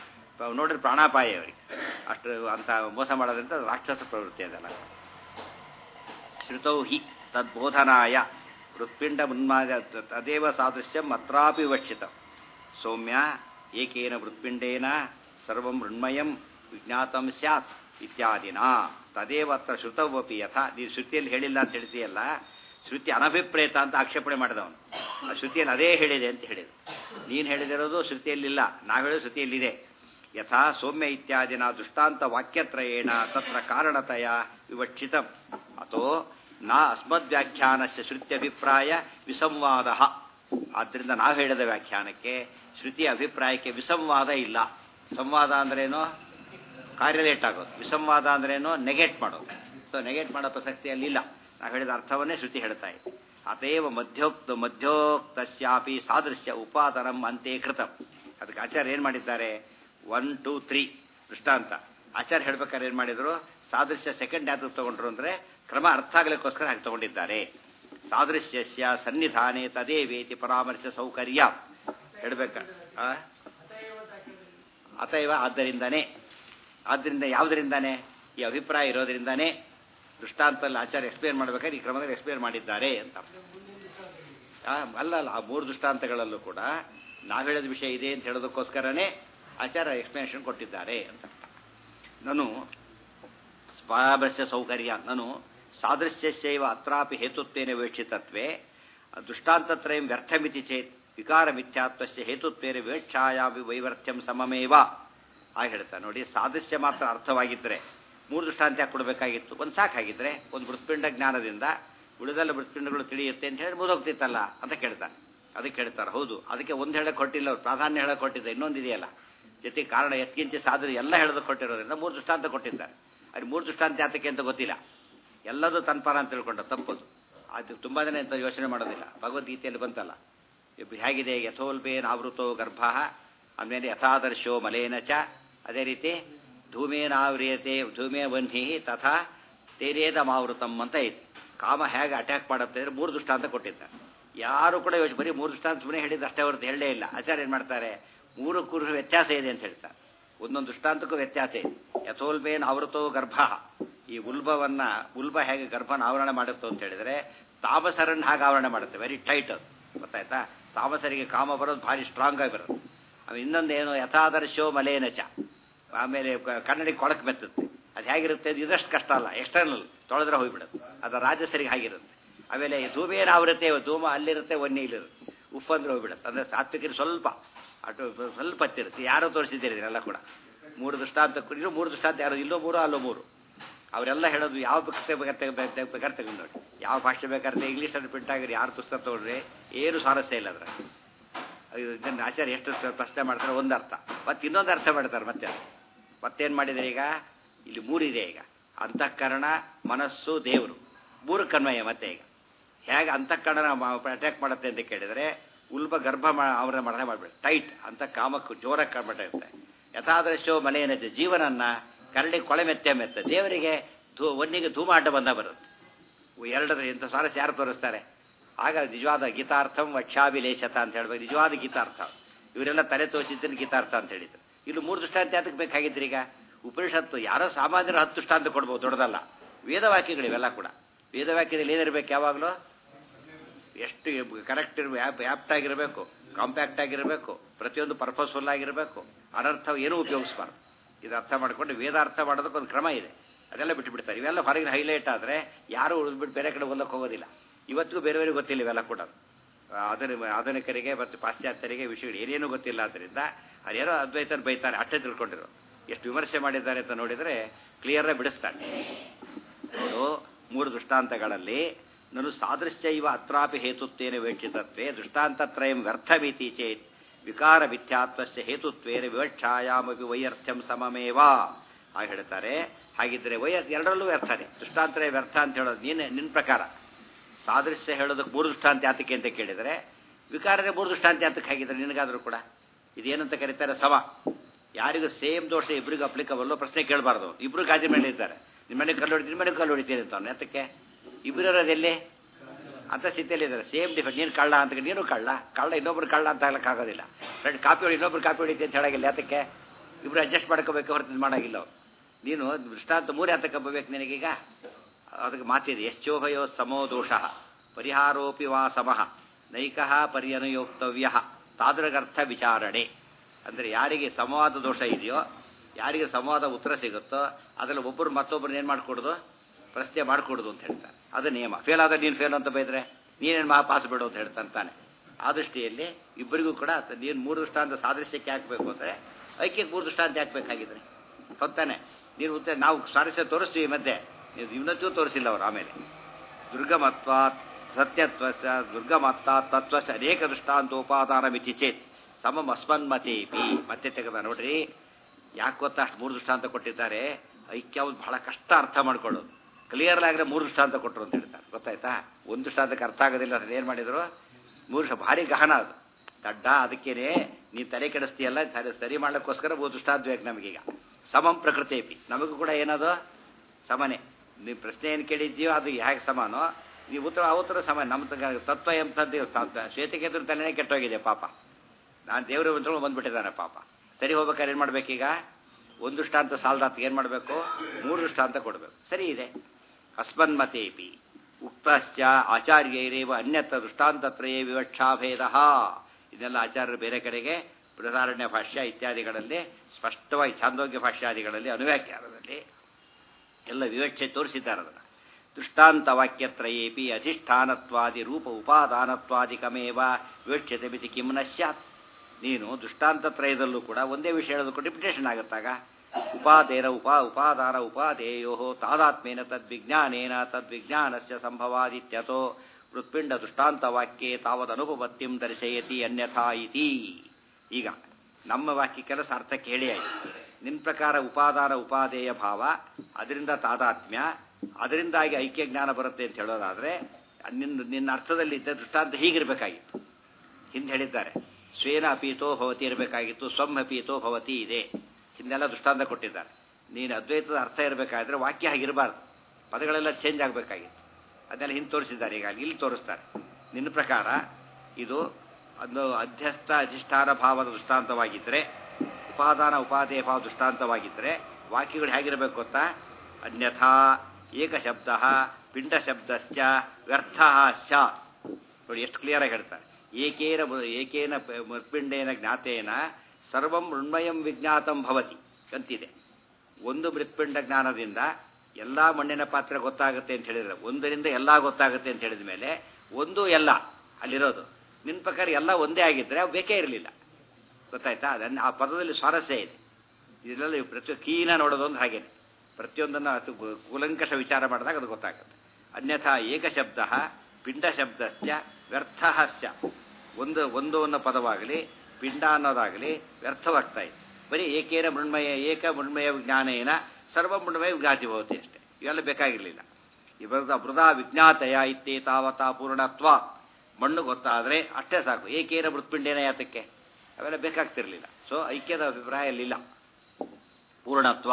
S1: ನೋಡಿದ್ರೆ ಪ್ರಾಣಾಪಾಯ ಅವರಿಗೆ ಅಷ್ಟು ಅಂತ ಮೋಸ ಮಾಡೋದ್ರಿಂದ ರಾಕ್ಷಸ ಪ್ರವೃತ್ತಿ ಅದಲ್ಲ ಶ್ರುತೌ ಹಿ ತದ್ಬೋಧನಾಯ ಹೃತ್ಪಿಂಡ ಉನ್ಮಾದ ತದೇವ ಸಾದೃಶ್ಯಂ ಅತ್ರಾಪಿ ವಿವಕ್ಷಿತ ಸೌಮ್ಯ ಏಕೇನ ವೃತ್ಪಿಂಡೇನ ಸರ್ವಂ ಮೃಣ್ಮಯಂ ವಿಜ್ಞಾತಂ ಸ್ಯಾತ್ ಇತ್ಯಾದಿನ ತದೇವ ಅತ್ರ ಶ್ರುತವಪಿ ಯಥ ನೀವು ಶ್ರುತಿಯಲ್ಲಿ ಹೇಳಿಲ್ಲ ಅಂತ ಹೇಳ್ತೀಯಲ್ಲ ಶ್ರುತಿ ಅನಭಿಪ್ರೇತ ಅಂತ ಆಕ್ಷೇಪಣೆ ಮಾಡಿದವನು ಆ ಶ್ರುತಿಯಲ್ಲಿ ಅದೇ ಹೇಳಿದೆ ಅಂತ ಹೇಳಿದ ನೀನು ಹೇಳಿದಿರೋದು ಶ್ರುತಿಯಲ್ಲಿಲ್ಲ ನಾವು ಹೇಳೋದು ಶ್ರುತಿಯಲ್ಲಿದೆ ಯಥಾ ಸೌಮ್ಯ ಇತ್ಯಾದಿನ ದೃಷ್ಟಾಂತ ವಾಕ್ಯತ್ರಯೇಣ ತತ್ರ ಕಾರಣತಯ ವಿವಕ್ಷಿತ ಅಥೋ ನಾ ಅಸ್ಮದ್ವ್ಯಾಖ್ಯಾನಸ್ಯ ಶ್ರುತ್ಯಭಿಪ್ರಾಯ ವಿಸಂವಾದ ಆದ್ದರಿಂದ ನಾವು ಹೇಳಿದ ವ್ಯಾಖ್ಯಾನಕ್ಕೆ ಶ್ರುತಿಯ ಅಭಿಪ್ರಾಯಕ್ಕೆ ವಿಸಂವಾದ ಇಲ್ಲ ಸಂವಾದ ಅಂದ್ರೇನು ಕಾರ್ಯಲೇಟ್ ಆಗೋದು ವಿಸಂವಾದ ಅಂದ್ರೇನು ನೆಗೆಟ್ ಮಾಡೋದು ಸೊ ನೆಗೆಟ್ ಮಾಡೋ ಪ್ರಸಕ್ತಿ ಅಲ್ಲಿಲ್ಲ ನಾವು ಹೇಳಿದ ಅರ್ಥವನ್ನೇ ಶ್ರುತಿ ಹೇಳ್ತಾ ಇದೆ ಅತೇವ ಮಧ್ಯೋಕ್ತ ಮಧ್ಯೋಕ್ತಸ್ಯಾಪಿ ಸಾದೃಶ್ಯ ಉಪಾದನಂ ಅಂತೆ ಕೃತಂ ಅದಕ್ಕೆ ಆಚಾರ್ಯ ಏನು ಮಾಡಿದ್ದಾರೆ ಒನ್ ಟೂ ತ್ರೀ ದೃಷ್ಟಾಂತ ಆಚಾರ್ಯ ಹೇಳ್ಬೇಕಾದ್ರೆ ಏನು ಮಾಡಿದ್ರು ಸಾದೃಶ್ಯ ಸೆಕೆಂಡ್ ಯಾತಕ್ಕೆ ತಗೊಂಡ್ರು ಅಂದರೆ ಕ್ರಮ ಅರ್ಥ ಆಗಲಿಕ್ಕೋಸ್ಕರ ಹಾಗೆ ತಗೊಂಡಿದ್ದಾರೆ ಸಾದೃಶ್ಯಸ್ಯ ಸನ್ನಿಧಾನೆ ತದೇವೇತಿ ಪರಾಮರ್ಶ ಸೌಕರ್ಯ ಹೇಳ್ಬೇಕ ಆ? ಅತೈವ ಆದ್ದರಿಂದನೇ ಆದ್ದರಿಂದ ಯಾವುದರಿಂದಾನೇ ಈ ಅಭಿಪ್ರಾಯ ಇರೋದ್ರಿಂದಾನೇ ದೃಷ್ಟಾಂತದಲ್ಲಿ ಆಚಾರ್ಯ ಎಕ್ಸ್ಪ್ಲೇನ್ ಮಾಡ್ಬೇಕಾದ್ರೆ ಈ ಕ್ರಮದಲ್ಲಿ ಎಕ್ಸ್ಪ್ಲೇನ್ ಮಾಡಿದ್ದಾರೆ ಅಂತ ಆ, ಅಲ್ಲ ಅಲ್ಲ ಆ ಮೂರು ದೃಷ್ಟಾಂತಗಳಲ್ಲೂ ಕೂಡ ನಾವು ಹೇಳಿದ ವಿಷಯ ಇದೆ ಅಂತ ಹೇಳೋದಕ್ಕೋಸ್ಕರನೇ ಆಚಾರ್ಯ ಎಕ್ಸ್ಪ್ಲನೇಷನ್ ಕೊಟ್ಟಿದ್ದಾರೆ ಅಂತ ನಾನು ಸ್ವಾಭಸ್ಯ ಸೌಕರ್ಯ ನಾನು ಸಾದೃಶ್ಯಸ್ಯೈವ ಅತ್ರಾಪಿ ಹೇತುತ್ವೇನ ವಿವೇಕ್ಷಿತತ್ವೇ ದೃಷ್ಟಾಂತತ್ರಯಂ ವ್ಯರ್ಥಮಿತಿ ಚೇತ್ ವಿಕಾರ ಮಿಥ್ಯಾತ್ವಸ್ಯ ಹೇತುತ್ವೇನ ವಿವೇಕ್ಷಾಯಾಮಿ ವೈವರ್ಥ್ಯಂ ಸಮಮೇವ ಆಗ ಹೇಳ್ತಾ ನೋಡಿ ಸಾದೃಶ್ಯ ಮಾತ್ರ ಅರ್ಥವಾಗಿದ್ದರೆ ಮೂರು ದೃಷ್ಟಾಂತ ಯಾಕೆ ಕೊಡಬೇಕಾಗಿತ್ತು ಒಂದು ಸಾಕಾಗಿದ್ರೆ ಒಂದು ಮೃತ್ಪಿಂಡ ಜ್ಞಾನದಿಂದ ಉಳಿದೆಲ್ಲ ಮೃತ್ಪಿಂಡಗಳು ತಿಳಿಯುತ್ತೆ ಅಂತ ಹೇಳಿ ಮುದೋಗ್ತಿತ್ತಲ್ಲ ಅಂತ ಕೇಳ್ತಾನೆ ಅದಕ್ಕೆ ಹೇಳ್ತಾರೆ ಹೌದು ಅದಕ್ಕೆ ಒಂದು ಹೇಳಕ್ಕೆ ಕೊಟ್ಟಿಲ್ಲ ಅವ್ರು ಪ್ರಾಧಾನ್ಯ ಹೇಳಕ್ಕೆ ಕೊಟ್ಟಿದ್ದೆ ಇನ್ನೊಂದು ಇದೆಯಲ್ಲ ಜೊತೆಗೆ ಕಾರಣ ಎತ್ಕಿಂಚೆ ಸಾಧನೆ ಎಲ್ಲ ಹೇಳೋದಕ್ಕೆ ಕೊಟ್ಟಿರೋದ್ರಿಂದ ಮೂರು ದೃಷ್ಟಾಂತ ಕೊಟ್ಟಿದ್ದಾರೆ ಅದು ಮೂರು ದೃಷ್ಟಾಂತ ಯಾತಕ್ಕೆ ಅಂತ ಗೊತ್ತಿಲ್ಲ ಎಲ್ಲದೂ ತನ್ಪಾರ ಅಂತ ತಿಳ್ಕೊಂಡ ತಪ್ಪದು ಅದು ತುಂಬ ಜನ ಇಂಥ ಯೋಚನೆ ಮಾಡೋದಿಲ್ಲ ಭಗವದ್ಗೀತೆಯಲ್ಲಿ ಬಂತಲ್ಲ ಇಬ್ಬ ಹೇಗಿದೆ ಯಥೋಲ್ಪೇನ ಆವೃತೋ ಗರ್ಭ ಆಮೇಲೆ ಯಥಾದರ್ಶೋ ಮಲೇನ ಚ ಅದೇ ರೀತಿ ಧೂಮೇನಾವ್ರಿಯತೆ ಧೂಮೇ ಬನ್ಹಿ ತಥಾ ತೇರೇದ ಮಾವೃತಂ ಅಂತ ಐತಿ ಕಾಮ ಹೇಗೆ ಅಟ್ಯಾಕ್ ಮಾಡುತ್ತೆ ಅಂದರೆ ಮೂರು ದೃಷ್ಟಾಂತ ಕೊಟ್ಟಿದ್ದಾರೆ ಯಾರು ಕೂಡ ಯೋಚನೆ ಬರೀ ಮೂರು ದೃಷ್ಟಾಂತ ಸುಮ್ಮನೆ ಹೇಳಿದ್ದು ಅಷ್ಟೇ ಹೊರತು ಹೇಳಲೇ ಇಲ್ಲ ಆಚಾರ್ಯ ಏನು ಮಾಡ್ತಾರೆ ಮೂರು ಕುರು ವ್ಯತ್ಯಾಸ ಇದೆ ಅಂತ ಹೇಳ್ತಾರೆ ಒಂದೊಂದು ದೃಷ್ಟಾಂತಕ್ಕೂ ವ್ಯತ್ಯಾಸ ಇದೆ ಯಥೋಲ್ಬೇನ್ ಆವೃತೋ ಗರ್ಭ ಈ ಉಲ್ಬವನ್ನ ಉಲ್ಬ ಹೇಗೆ ಗರ್ಭನ ಆವರಣ ಮಾಡುತ್ತೋ ಅಂತ ಹೇಳಿದ್ರೆ ತಾಮಸರನ್ನು ಹಾಗೆ ಆವರಣ ಮಾಡುತ್ತೆ ವೆರಿ ಟೈಟ್ ಅದು ಗೊತ್ತಾಯ್ತಾ ತಾಮಸರಿಗೆ ಕಾಮ ಬರೋದು ಭಾರಿ ಸ್ಟ್ರಾಂಗ್ ಆಗಿ ಬರುತ್ತೆ ಆಮೇಲೆ ಇನ್ನೊಂದು ಏನು ಯಥಾದರ್ಶೋ ಮಲೇನ ಚ ಆಮೇಲೆ ಕ- ಕನ್ನಡಿ ಕೊಳಕ್ ಮೆತ್ತುತ್ತೆ ಅದು ಹೇಗಿರುತ್ತೆ ಅದು ಇದಷ್ಟು ಕಷ್ಟ ಅಲ್ಲ ಎಕ್ಸ್ಟರ್ನಲ್ ತೊಳೆದ್ರೆ ಹೋಗ್ಬಿಡುತ್ತೆ ಅದು ರಾಜಸರಿಗೆ ಹಾಗಿರುತ್ತೆ ಆಮೇಲೆ ಧೂಮೇನ ಆವೃತ್ತೆ ಧೂಮ ಅಲ್ಲಿರುತ್ತೆ ಒನ್ನೆ ಇಲ್ಲಿರುತ್ತೆ ಉಪ್ಪು ಅಂದ್ರೆ ಹೋಗ್ಬಿಡುತ್ತೆ ಅಂದರೆ ಸಾತ್ವಿಕರು ಸ್ವಲ್ಪ ಅಟು ಸ್ವಲ್ಪ ಹತ್ತಿರುತ್ತೆ ಯಾರೋ ತೋರಿಸಿದ್ದೀರಿ ಇದನ್ನೆಲ್ಲ ಕೂಡ ಮೂರು ದೃಷ್ಟಾಂತ ಇದು ಮೂರು ದೃಷ್ಟಾಂತ ಯಾರು ಇಲ್ಲೋ ಮೂರು ಅಲ್ಲೋ ಮೂರು ಅವರೆಲ್ಲ ಹೇಳೋದು ಯಾವ ಪುಸ್ತಕ ಬೇಕಾದ್ರೆ ಬೇಕಾದ್ರೆ ಬೇಕಾದ್ರೆ ತಗೊಂಡು ನೋಡಿ ಯಾವ ಭಾಷೆ ಬೇಕಾದ್ರೆ ಇಂಗ್ಲೀಷಲ್ಲಿ ಪ್ರಿಂಟ್ ಆಗಿರಿ ಯಾರು ಪುಸ್ತಕ ತೊಗೊಂಡ್ರೆ ಏನು ಸ್ವಾರಸ್ಯ ಇಲ್ಲ ಅದ್ರ ಇದನ್ನ ಆಚಾರ್ಯ ಎಷ್ಟು ಪ್ರಶ್ನೆ ಮಾಡ್ತಾರೆ ಒಂದು ಅರ್ಥ ಮತ್ತೆ ಇನ್ನೊಂದು ಅರ್ಥ ಮಾಡ್ತಾರೆ ಮತ್ತೆ ಮತ್ತೇನು ಮಾಡಿದರೆ ಈಗ ಇಲ್ಲಿ ಮೂರಿದೆ ಈಗ ಅಂತಃಕರಣ ಮನಸ್ಸು ದೇವರು ಮೂರು ಕನ್ವಯ ಮತ್ತೆ ಈಗ ಹೇಗೆ ಅಂತಃಕರಣ ಅಟ್ಯಾಕ್ ಮಾಡುತ್ತೆ ಅಂತ ಕೇಳಿದರೆ ಉಲ್ಬ ಗರ್ಭ ಅವರ ಮರಣ ಮಾಡಬೇಡಿ ಟೈಟ್ ಅಂತ ಕಾಮಕ್ಕೆ ಜೋರಾಗಿ ಕಾಡ್ಬಿಟ್ಟಿರುತ್ತೆ ಯಥಾದೃಶೋ ಮನೆಯ ಜೀವನನ್ನ ಕರಡಿ ಕೊಳೆ ಮೆತ್ತೆ ಮೆತ್ತೆ ದೇವರಿಗೆ ಧೂ ಒನ್ನಿಗೆ ಧೂಮಾಟ ಬಂದ ಬರುತ್ತೆ ಎರಡರ ಇಂಥ ಸ್ವಾರಸ್ಯ ಯಾರು ತೋರಿಸ್ತಾರೆ ಆಗ ನಿಜವಾದ ಗೀತಾರ್ಥಂ ವಕ್ಷಾಭಿಲೇಷತ ಅಂತ ಹೇಳ್ಬೇಕು ನಿಜವಾದ ಗೀತಾರ್ಥ ಇವರೆಲ್ಲ ತಲೆ ತೋಚಿದ್ದನ್ನು ಗೀತಾರ್ಥ ಅಂತ ಹೇಳಿದ್ರು ಇಲ್ಲಿ ಮೂರು ದೃಷ್ಟಾಂತ ಯಾತಕ್ಕೆ ಬೇಕಾಗಿದ್ರಿ ಈಗ ಉಪನಿಷತ್ತು ಯಾರೋ ಸಾಮಾನ್ಯರು ಹತ್ತು ದೃಷ್ಟಾಂತ ಕೊಡ್ಬೋದು ದೊಡ್ಡದಲ್ಲ ವೇದವಾಕ್ಯಗಳಿವೆಲ್ಲ ಕೂಡ ವೇದವಾಕ್ಯದಲ್ಲಿ ಏನಿರ್ಬೇಕು ಯಾವಾಗಲೂ ಎಷ್ಟು ಕರೆಕ್ಟ್ ಇರ್ ಆ್ಯಪ್ಟ್ ಆಗಿರಬೇಕು ಕಾಂಪ್ಯಾಕ್ಟ್ ಆಗಿರಬೇಕು ಪ್ರತಿಯೊಂದು ಪರ್ಪಸ್ಫುಲ್ ಆಗಿರಬೇಕು ಅನರ್ಥ ಏನೂ ಉಪಯೋಗಿಸ್ಬಾರ್ದು ಇದು ಅರ್ಥ ಮಾಡ್ಕೊಂಡು ವೇದ ಅರ್ಥ ಮಾಡೋದಕ್ಕೆ ಒಂದು ಕ್ರಮ ಇದೆ ಅದೆಲ್ಲ ಬಿಟ್ಟುಬಿಡ್ತಾರೆ ಇವೆಲ್ಲ ಹೊರಗಿನ ಹೈಲೈಟ್ ಆದರೆ ಯಾರು ಉಳಿದ್ಬಿಟ್ಟು ಬೇರೆ ಕಡೆ ಓದಕ್ಕೆ ಹೋಗೋದಿಲ್ಲ ಇವತ್ತಿಗೂ ಬೇರೆ ಬೇರೆ ಗೊತ್ತಿಲ್ಲ ಇವೆಲ್ಲ ಕೂಡ ಆಧುನಿಕ ಆಧುನಿಕರಿಗೆ ಮತ್ತು ಪಾಶ್ಚಾತ್ಯರಿಗೆ ವಿಷಯಗಳು ಏನೇನೂ ಗೊತ್ತಿಲ್ಲ ಆದ್ದರಿಂದ ಅದೇನೋ ಅದ್ವೈತನ ಬೈತಾರೆ ಅಷ್ಟೇ ತಿಳ್ಕೊಂಡಿರೋ ಎಷ್ಟು ವಿಮರ್ಶೆ ಮಾಡಿದ್ದಾರೆ ಅಂತ ನೋಡಿದರೆ ಕ್ಲಿಯರಾಗಿ ಬಿಡಿಸ್ತಾನೆ ನೋಡು ಮೂರು ದೃಷ್ಟಾಂತಗಳಲ್ಲಿ ನಾನು ಸಾದೃಶ್ಯ ಇವ ಅತ್ರಾಪಿ ಹೇತುತ್ವೇನ ವೇಕ್ಷಿತತ್ವೇ ದೃಷ್ಟಾಂತತ್ರಯಂ ವ್ಯರ್ಥಮಿತಿ ಚೇತ್ ವಿಕಾರ ಮಿಥ್ಯಾತ್ವಸ್ಯ ಹೇತುತ್ವೇನ ವಿವಕ್ಷಾಯಾಮಪಿ ವೈಯರ್ಥ್ಯಂ ಸಮಮೇವ ಹಾಗೆ ಹೇಳ್ತಾರೆ ಹಾಗಿದ್ರೆ ವೈ ಎರಡರಲ್ಲೂ ವ್ಯರ್ಥನೇ ದೃಷ್ಟಾಂತರ ವ್ಯರ್ಥ ಅಂತ ಹೇಳೋದು ನೀನು ನಿನ್ನ ಪ್ರಕಾರ ಸಾದೃಶ್ಯ ಹೇಳೋದಕ್ಕೆ ಮೂರು ದೃಷ್ಟಾಂತ ಯಾತಕ್ಕೆ ಅಂತ ಕೇಳಿದರೆ ವಿಕಾರದ ಮೂರು ದೃಷ್ಟಾಂತ ಯಾತಕ್ಕೆ ಹಾಗಿದ್ರೆ ನಿನಗಾದರೂ ಕೂಡ ಇದೇನಂತ ಕರೀತಾರೆ ಸಮ ಯಾರಿಗೂ ಸೇಮ್ ದೋಷ ಇಬ್ಬರಿಗೂ ಅಪ್ಲಿಕಬಲ್ಲು ಪ್ರಶ್ನೆ ಕೇಳಬಾರ್ದು ಇಬ್ಬರು ಗಾಜಿ ಮೇಲೆ ಇದ್ದಾರೆ ನಿಮ್ಮ ಮನೆಗೆ ಕಲ್ಲು ಹೊಡಿತೀನಿ ನಿಮ್ಮ ಮನೆಗೆ ಕಲ್ಲು ಹೊಡಿತೀನಿ ಅಂತ ಅವ್ನು ಯಾತಕ್ಕೆ ಇಬ್ಬರು ಇರೋದೆಲ್ಲಿ ಅಂತ ಸ್ಥಿತಿಯಲ್ಲಿ ಇದ್ದಾರೆ ಸೇಮ್ ಡಿಫೆಕ್ಟ್ ನೀನು ಕಳ್ಳ ಅಂತ ನೀನು ಕಳ್ಳ ಕಳ್ಳ ಇನ್ನೊಬ್ರು ಕಳ್ಳ ಅಂತ ಹೇಳಕ್ಕಾಗೋದಿಲ್ಲ ಫ್ರೆಂಡ್ ಕಾಪಿ ಹೊಡಿ ಇನ್ನೊಬ್ರು ಕಾಪಿ ಹೊಡಿತಿ ಅಂತ ಹೇಳಾಗಿಲ್ಲ ಯಾತಕ್ಕೆ ಇಬ್ರು ಅಡ್ಜಸ್ಟ್ ಮಾಡ್ಕೋಬೇಕು ಹೊರತು ಮಾಡಾಗಿಲ್ಲ ಅವ್ರು ನೀನು ದೃಷ್ಟಾಂತ ಮೂರೇ ಹತ್ತಕ್ಕೆ ಬರಬೇಕು ನಿನಗೀಗ ಅದಕ್ಕೆ ಮಾತಿದೆ ಎಶ್ಚೋಭಯೋ ಸಮೋ ದೋಷ ಪರಿಹಾರೋಪಿ ವಾ ಸಮಃ ನೈಕಃ ಪರ್ಯನುಯೋಕ್ತವ್ಯ ತಾದೃಗರ್ಥ ವಿಚಾರಣೆ ಅಂದರೆ ಯಾರಿಗೆ ಸಮವಾದ ದೋಷ ಇದೆಯೋ ಯಾರಿಗೆ ಸಮವಾದ ಉತ್ತರ ಸಿಗುತ್ತೋ ಅದರಲ್ಲಿ ಒಬ್ಬರು ಮತ್ತೊಬ್ಬರು ಏನು ಮಾಡಿಕೊಡೋದು ಪ್ರಶ್ನೆ ಮಾಡಿಕೊಡೋದು ಅಂತ ಹೇಳ್ತಾರೆ ಅದು ನಿಯಮ ಫೇಲ್ ಆದ್ರೆ ನೀನು ಫೇಲ್ ಅಂತ ಬೈದ್ರೆ ನೀನೇನು ಮಹಾ ಪಾಸ್ ಬಿಡು ಅಂತ ಹೇಳ್ತಾನೆ ತಾನೆ ಆ ದೃಷ್ಟಿಯಲ್ಲಿ ಇಬ್ಬರಿಗೂ ಕೂಡ ನೀನು ಮೂರು ದೃಷ್ಟಾಂತ ಸಾದೃಶ್ಯಕ್ಕೆ ಹಾಕಬೇಕು ಅಂದರೆ ಐಕ್ಯಕ್ಕೆ ಮೂರು ದೃಷ್ಟಾಂತ ಹಾಕಬೇಕಾಗಿದ್ರೆ ಹೊತ್ತಾನೆ ನೀನು ಉತ್ತರ ನಾವು ಸಾದೃಶ್ಯ ತೋರಿಸ್ತೀವಿ ಮಧ್ಯೆ ನೀವು ಇವನತ್ತೂ ತೋರಿಸಿಲ್ಲ ಅವರು ಆಮೇಲೆ ದುರ್ಗಮತ್ವ ಸತ್ಯತ್ವ ದುರ್ಗಮತ್ತ ತತ್ವ ಅನೇಕ ದೃಷ್ಟಾಂತೋಪಾದಾನ ಮಿತಿ ಚೇತ್ ಸಮಂ ಅಸ್ಮನ್ಮತೇಪಿ ಮತ್ತೆ ತೆಗೆದ ನೋಡ್ರಿ ಯಾಕೆ ಗೊತ್ತಾ ಅಷ್ಟು ಮೂರು ದೃಷ್ಟಾಂತ ಕೊಟ್ಟಿದ್ದಾರೆ ಐಕ್ಯ ಅವ್ರು ಬಹಳ ಕಷ್ಟ ಅರ್ಥ ಮಾಡ್ಕೊಳ್ಳೋದು ಕ್ಲಿಯರ್ ಆಗಿದ್ರೆ ಮೂರು ದೃಷ್ಟಾಂತ ಕೊಟ್ಟರು ಅಂತ ಹೇಳ್ತಾರೆ ಗೊತ್ತಾಯ್ತಾ ಒಂದು ದೃಷ್ಟಾಂತಕ್ಕೆ ಅರ್ಥ ಆಗೋದಿಲ್ಲ ಅದನ್ನ ಏನು ಮಾಡಿದ್ರು ಮೂರು ಶ- ಭಾರಿ ಗಹನ ಅದು ದಡ್ಡ ಅದಕ್ಕೇನೆ ನೀನು ತಲೆ ಕೆಡಿಸ್ತೀಯಲ್ಲ ಸರಿ ಸರಿ ಮಾಡ್ಲಿಕ್ಕೋಸ್ಕರ ಮೂರು ದೃಷ್ಟಾಂತ ಬೇಕು ನಮಗೀಗ ಸಮಂ ಪ್ರಕೃತೇಪಿ ನಮಗೂ ಕೂಡ ಏನದು ಸಮನೆ ನೀವು ಪ್ರಶ್ನೆ ಏನು ಕೇಳಿದ್ದೀಯೋ ಅದು ಹೇಗೆ ಸಮಾನೋ ನೀವು ಉತ್ತರ ಆ ಉತ್ತರ ಸಮಾನ ನಮ್ಮ ತಗ- ತತ್ವ ಎಂಥದ್ದು ಶ್ವೇತಕೇಂದ್ರ ತಲೆನೇ ಕೆಟ್ಟೋಗಿದೆ ಪಾಪ ನಾನು ದೇವ್ರ ಬಂದ್ರು ಬಂದ್ಬಿಟ್ಟಿದ್ದಾನೆ ಪಾಪ ಸರಿ ಹೋಗ್ಬೇಕಾದ್ರೆ ಏನು ಮಾಡ್ಬೇಕೀಗ ಒಂದು ದೃಷ್ಟಾಂತ ಸಾಲದಾತ ಏನು ಮಾಡಬೇಕು ಮೂರು ದೃಷ್ಟಾಂತ ಕೊಡಬೇಕು ಸರಿ ಇದೆ ಅಸ್ಮನ್ಮತೇಪಿ ಉಕ್ತಶ್ಚ ಆಚಾರ್ಯೈರೇವ ಅನ್ಯತ್ರ ದೃಷ್ಟಾಂತತ್ರಯೇ ವಿವಕ್ಷಾಭೇದ ಇದೆಲ್ಲ ಆಚಾರ್ಯರು ಬೇರೆ ಕಡೆಗೆ ಬೃಹದಾರಣ್ಯ ಭಾಷ್ಯ ಇತ್ಯಾದಿಗಳಲ್ಲಿ ಸ್ಪಷ್ಟವಾಗಿ ಛಾಂದೋಗ್ಯ ಭಾಷ್ಯಾದಿಗಳಲ್ಲಿ ಅನುವ್ಯಾಖ್ಯಾನದಲ್ಲಿ ಎಲ್ಲ ವಿವಕ್ಷೆ ತೋರಿಸಿದ್ದಾರೆ ಅದನ್ನು ದೃಷ್ಟಾಂತ ವಾಕ್ಯತ್ರಯೇಪಿ ಅಧಿಷ್ಠಾನತ್ವಾದಿ ರೂಪ ಉಪಾದಾನತ್ವಾದಿಕಮೇವ ವಿವಕ್ಷ್ಯತೆ ಮಿತಿ ಕಿಂ ನ ಸ್ಯಾತ್ ನೀನು ದೃಷ್ಟಾಂತತ್ರಯದಲ್ಲೂ ಕೂಡ ಒಂದೇ ವಿಷಯ ಹೇಳೋದಕ್ಕೆ ರಿಪಿಟೇಷನ್ ಆಗುತ್ತಾಗ ಉಪಾದೇನ ಉಪಾ ಉಪಾದಾನ ಉಪಾದೇಯೋ ತಾದಾತ್ಮೇನ ತದ್ವಿಜ್ಞಾನೇನ ತದ್ವಿಜ್ಞಾನಸ್ಯ ಸಂಭವಾದಿತ್ಯತೋ ಮೃತ್ಪಿಂಡ ದೃಷ್ಟಾಂತವಾಕ್ಯೆ ತಾವದನುಪಪತ್ತಿಂ ದರ್ಶಯತಿ ಅನ್ಯಥಾ ಇತಿ ಈಗ ನಮ್ಮ ವಾಕ್ಯ ಕೆಲಸ ಅರ್ಥಕ್ಕೆ ಹೇಳಿ ಆಯ್ತು ನಿನ್ನ ಪ್ರಕಾರ ಉಪಾದಾನ ಉಪಾದೇಯ ಭಾವ ಅದರಿಂದ ತಾದಾತ್ಮ್ಯ ಅದರಿಂದಾಗಿ ಐಕ್ಯ ಜ್ಞಾನ ಬರುತ್ತೆ ಅಂತ ಹೇಳೋದಾದ್ರೆ ನಿನ್ನ ನಿನ್ನ ಅರ್ಥದಲ್ಲಿ ಇದ್ದ ದೃಷ್ಟಾಂತ ಹೀಗಿರಬೇಕಾಗಿತ್ತು ಹಿಂದೆ ಹೇಳಿದ್ದಾರೆ ಸ್ವೇನ ಅಪೀತೋ ಭವತಿ ಇರಬೇಕಾಗಿತ್ತು ಸ್ವಂ ಅಪೀತೋ ಭವತಿ ಇದೆ ಹಿಂದೆಲ್ಲ ದೃಷ್ಟಾಂತ ಕೊಟ್ಟಿದ್ದಾರೆ ನೀನು ಅದ್ವೈತದ ಅರ್ಥ ಇರಬೇಕಾದ್ರೆ ವಾಕ್ಯ ಹಾಗಿರಬಾರ್ದು ಪದಗಳೆಲ್ಲ ಚೇಂಜ್ ಆಗಬೇಕಾಗಿತ್ತು ಅದನ್ನೆಲ್ಲ ಹಿಂದೆ ತೋರಿಸಿದ್ದಾರೆ ಈಗ ಇಲ್ಲಿ ತೋರಿಸ್ತಾರೆ ನಿನ್ನ ಪ್ರಕಾರ ಇದು ಒಂದು ಅಧ್ಯಸ್ಥ ಅಧಿಷ್ಠಾನ ಭಾವದ ದೃಷ್ಟಾಂತವಾಗಿದ್ದರೆ ಉಪಾದಾನ ಉಪಾದೇಯ ಭಾವ ದೃಷ್ಟಾಂತವಾಗಿದ್ದರೆ ವಾಕ್ಯಗಳು ಹೇಗಿರಬೇಕು ಗೊತ್ತಾ ಅನ್ಯಥಾ ಏಕಶಬ್ದ ಪಿಂಡ ಶಬ್ದಶ್ಚ ವ್ಯರ್ಥ ಸ್ಯಾತ್ ನೋಡಿ ಎಷ್ಟು ಕ್ಲಿಯರ್ ಆಗಿ ಹೇಳ್ತಾರೆ ಏಕೇನ ಮೃ- ಏಕೇನ ಪ- ಮೃತ್ಪಿಂಡೇನ ಜ್ಞಾತೇನ ಸರ್ವಂ ಮೃಣ್ಮಯಂ ವಿಜ್ಞಾತಂ ಭವತಿ ಅಂತಿದೆ ಒಂದು ಮೃತ್ಪಿಂಡ ಜ್ಞಾನದಿಂದ ಎಲ್ಲ ಮಣ್ಣಿನ ಪಾತ್ರ ಗೊತ್ತಾಗುತ್ತೆ ಅಂತ ಹೇಳಿದ್ರೆ ಒಂದರಿಂದ ಎಲ್ಲ ಗೊತ್ತಾಗುತ್ತೆ ಅಂತ ಹೇಳಿದ ಮೇಲೆ ಒಂದು ಎಲ್ಲ ಅಲ್ಲಿರೋದು ನಿನ್ನ ಪ್ರಕಾರ ಎಲ್ಲ ಒಂದೇ ಆಗಿದ್ರೆ ಅವು ಬೇಕೇ ಇರಲಿಲ್ಲ ಗೊತ್ತಾಯ್ತಾ ಅದನ್ನು ಆ ಪದದಲ್ಲಿ ಸ್ವಾರಸ್ಯ ಇದೆ ಇದರಲ್ಲಿ ಪ್ರತಿ ಕೀನ ನೋಡೋದೊಂದು ಹಾಗೇನೆ ಪ್ರತಿಯೊಂದನ್ನು ಅತಿ ಗು- ಕೂಲಂಕಷ ವಿಚಾರ ಮಾಡಿದಾಗ ಅದು ಗೊತ್ತಾಗುತ್ತೆ ಅನ್ಯಥಾ ಏಕಶಬ್ದ ಪಿಂಡ ಶಬ್ದಶ್ಚ ವ್ಯರ್ಥ ಸ್ಯ ಒಂದು ಒಂದು ಅನ್ನೋ ಪದವಾಗಲಿ ಪಿಂಡ ಅನ್ನೋದಾಗಲಿ ವ್ಯರ್ಥವಾಗ್ತಾ ಇದೆ ಬರೀ ಏಕೇನ ಮೃಣ್ಮಯ ಏಕ ಮೃಣ್ಮಯ ಜ್ಞಾನೇನ ಸರ್ವ ಮೃಣ್ಮಯ ವಿಜ್ಞಾತಿ ಭವತಿ ಅಷ್ಟೇ ಇವೆಲ್ಲ ಬೇಕಾಗಿರಲಿಲ್ಲ ಇವರದ ಮೃದಾ ವಿಜ್ಞಾತಯ ಇತ್ತೇ ತಾವತಾ ಪೂರ್ಣತ್ವ ಮಣ್ಣು ಗೊತ್ತಾದರೆ ಅಷ್ಟೇ ಸಾಕು ಏಕೇನ ಮೃತ್ಪಿಂಡೇನ ಯಾತಕ್ಕೆ ಅವೆಲ್ಲ ಬೇಕಾಗ್ತಿರ್ಲಿಲ್ಲ ಸೊ ಐಕ್ಯದ ಅಭಿಪ್ರಾಯ ಅಲ್ಲಿಲ್ಲ ಪೂರ್ಣತ್ವ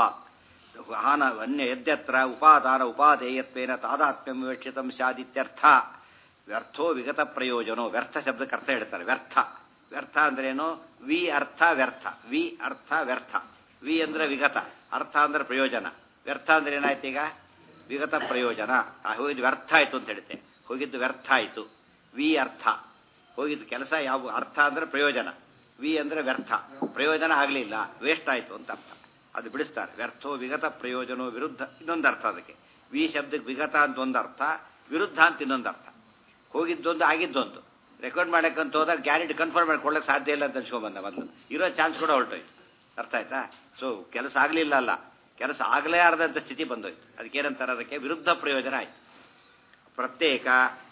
S1: ಹಾನ ಅನ್ಯ ಯದ್ಯತ್ರ ಉಪಾದಾನ ಉಪಾದೇಯತ್ವೇನ ತಾದಾತ್ಮ್ಯಂ ವಿವಕ್ಷಿತಂ ಸ್ಯಾದಿತ್ಯರ್ಥ ವ್ಯರ್ಥೋ ವಿಗತ ಪ್ರಯೋಜನೋ ವ್ಯರ್ಥ ಶಬ್ದಕ್ಕೆ ಅರ್ಥ ಹೇಳ್ತಾರೆ ವ್ಯರ್ಥ ವ್ಯರ್ಥ ಅಂದ್ರೇನು ವಿ ಅರ್ಥ ವ್ಯರ್ಥ ವಿ ಅರ್ಥ ವ್ಯರ್ಥ ವಿ ಅಂದ್ರೆ ವಿಗತ ಅರ್ಥ ಅಂದ್ರೆ ಪ್ರಯೋಜನ ವ್ಯರ್ಥ ಅಂದ್ರೆ ಏನಾಯ್ತು ಈಗ ವಿಗತ ಪ್ರಯೋಜನ ಆ ಹೋಗಿದ್ದು ವ್ಯರ್ಥ ಆಯ್ತು ಅಂತ ಹೇಳುತ್ತೆ ಹೋಗಿದ್ದು ವ್ಯರ್ಥ ಆಯ್ತು ವಿ ಅರ್ಥ ಹೋಗಿದ್ದು ಕೆಲಸ ಯಾವ ಅರ್ಥ ಅಂದ್ರೆ ಪ್ರಯೋಜನ ವಿ ಅಂದ್ರೆ ವ್ಯರ್ಥ ಪ್ರಯೋಜನ ಆಗಲಿಲ್ಲ ವೇಸ್ಟ್ ಆಯ್ತು ಅಂತ ಅರ್ಥ ಅದು ಬಿಡಿಸ್ತಾರೆ ವ್ಯರ್ಥೋ ವಿಗತ ಪ್ರಯೋಜನೋ ವಿರುದ್ಧ ಇನ್ನೊಂದು ಅರ್ಥ ಅದಕ್ಕೆ ವಿ ಶಬ್ದಕ್ಕೆ ವಿಗತ ಅಂತ ಒಂದು ಅರ್ಥ ವಿರುದ್ಧ ಅಂತ ಇನ್ನೊಂದು ಅರ್ಥ ಹೋಗಿದ್ದೊಂದು ಆಗಿದ್ದೊಂದು ರೆಕಾರ್ಡ್ ಮಾಡಕ್ಕಂತ ಹೋದಾಗ ಗ್ಯಾರಂಟಿ ಕನ್ಫರ್ಮ್ ಮಾಡ್ಕೊಳ್ಳೋಕೆ ಸಾಧ್ಯ ಇಲ್ಲ ಅಂತ ಅನ್ಸ್ಕೊಂಬಂದ ಬಂದು ಇರೋ ಚಾನ್ಸ್ ಕೂಡ ಹೊರಟೋಯ್ತು ಅರ್ಥ ಆಯ್ತಾ ಸೊ ಕೆಲಸ ಆಗಲಿಲ್ಲ ಅಲ್ಲ ಕೆಲಸ ಆಗಲೇ ಆರದಂಥ ಸ್ಥಿತಿ ಬಂದೋಯ್ತು ಅದಕ್ಕೇನಂತಾರೆ ಅದಕ್ಕೆ ವಿರುದ್ಧ ಪ್ರಯೋಜನ ಆಯ್ತು ಪ್ರತ್ಯೇಕ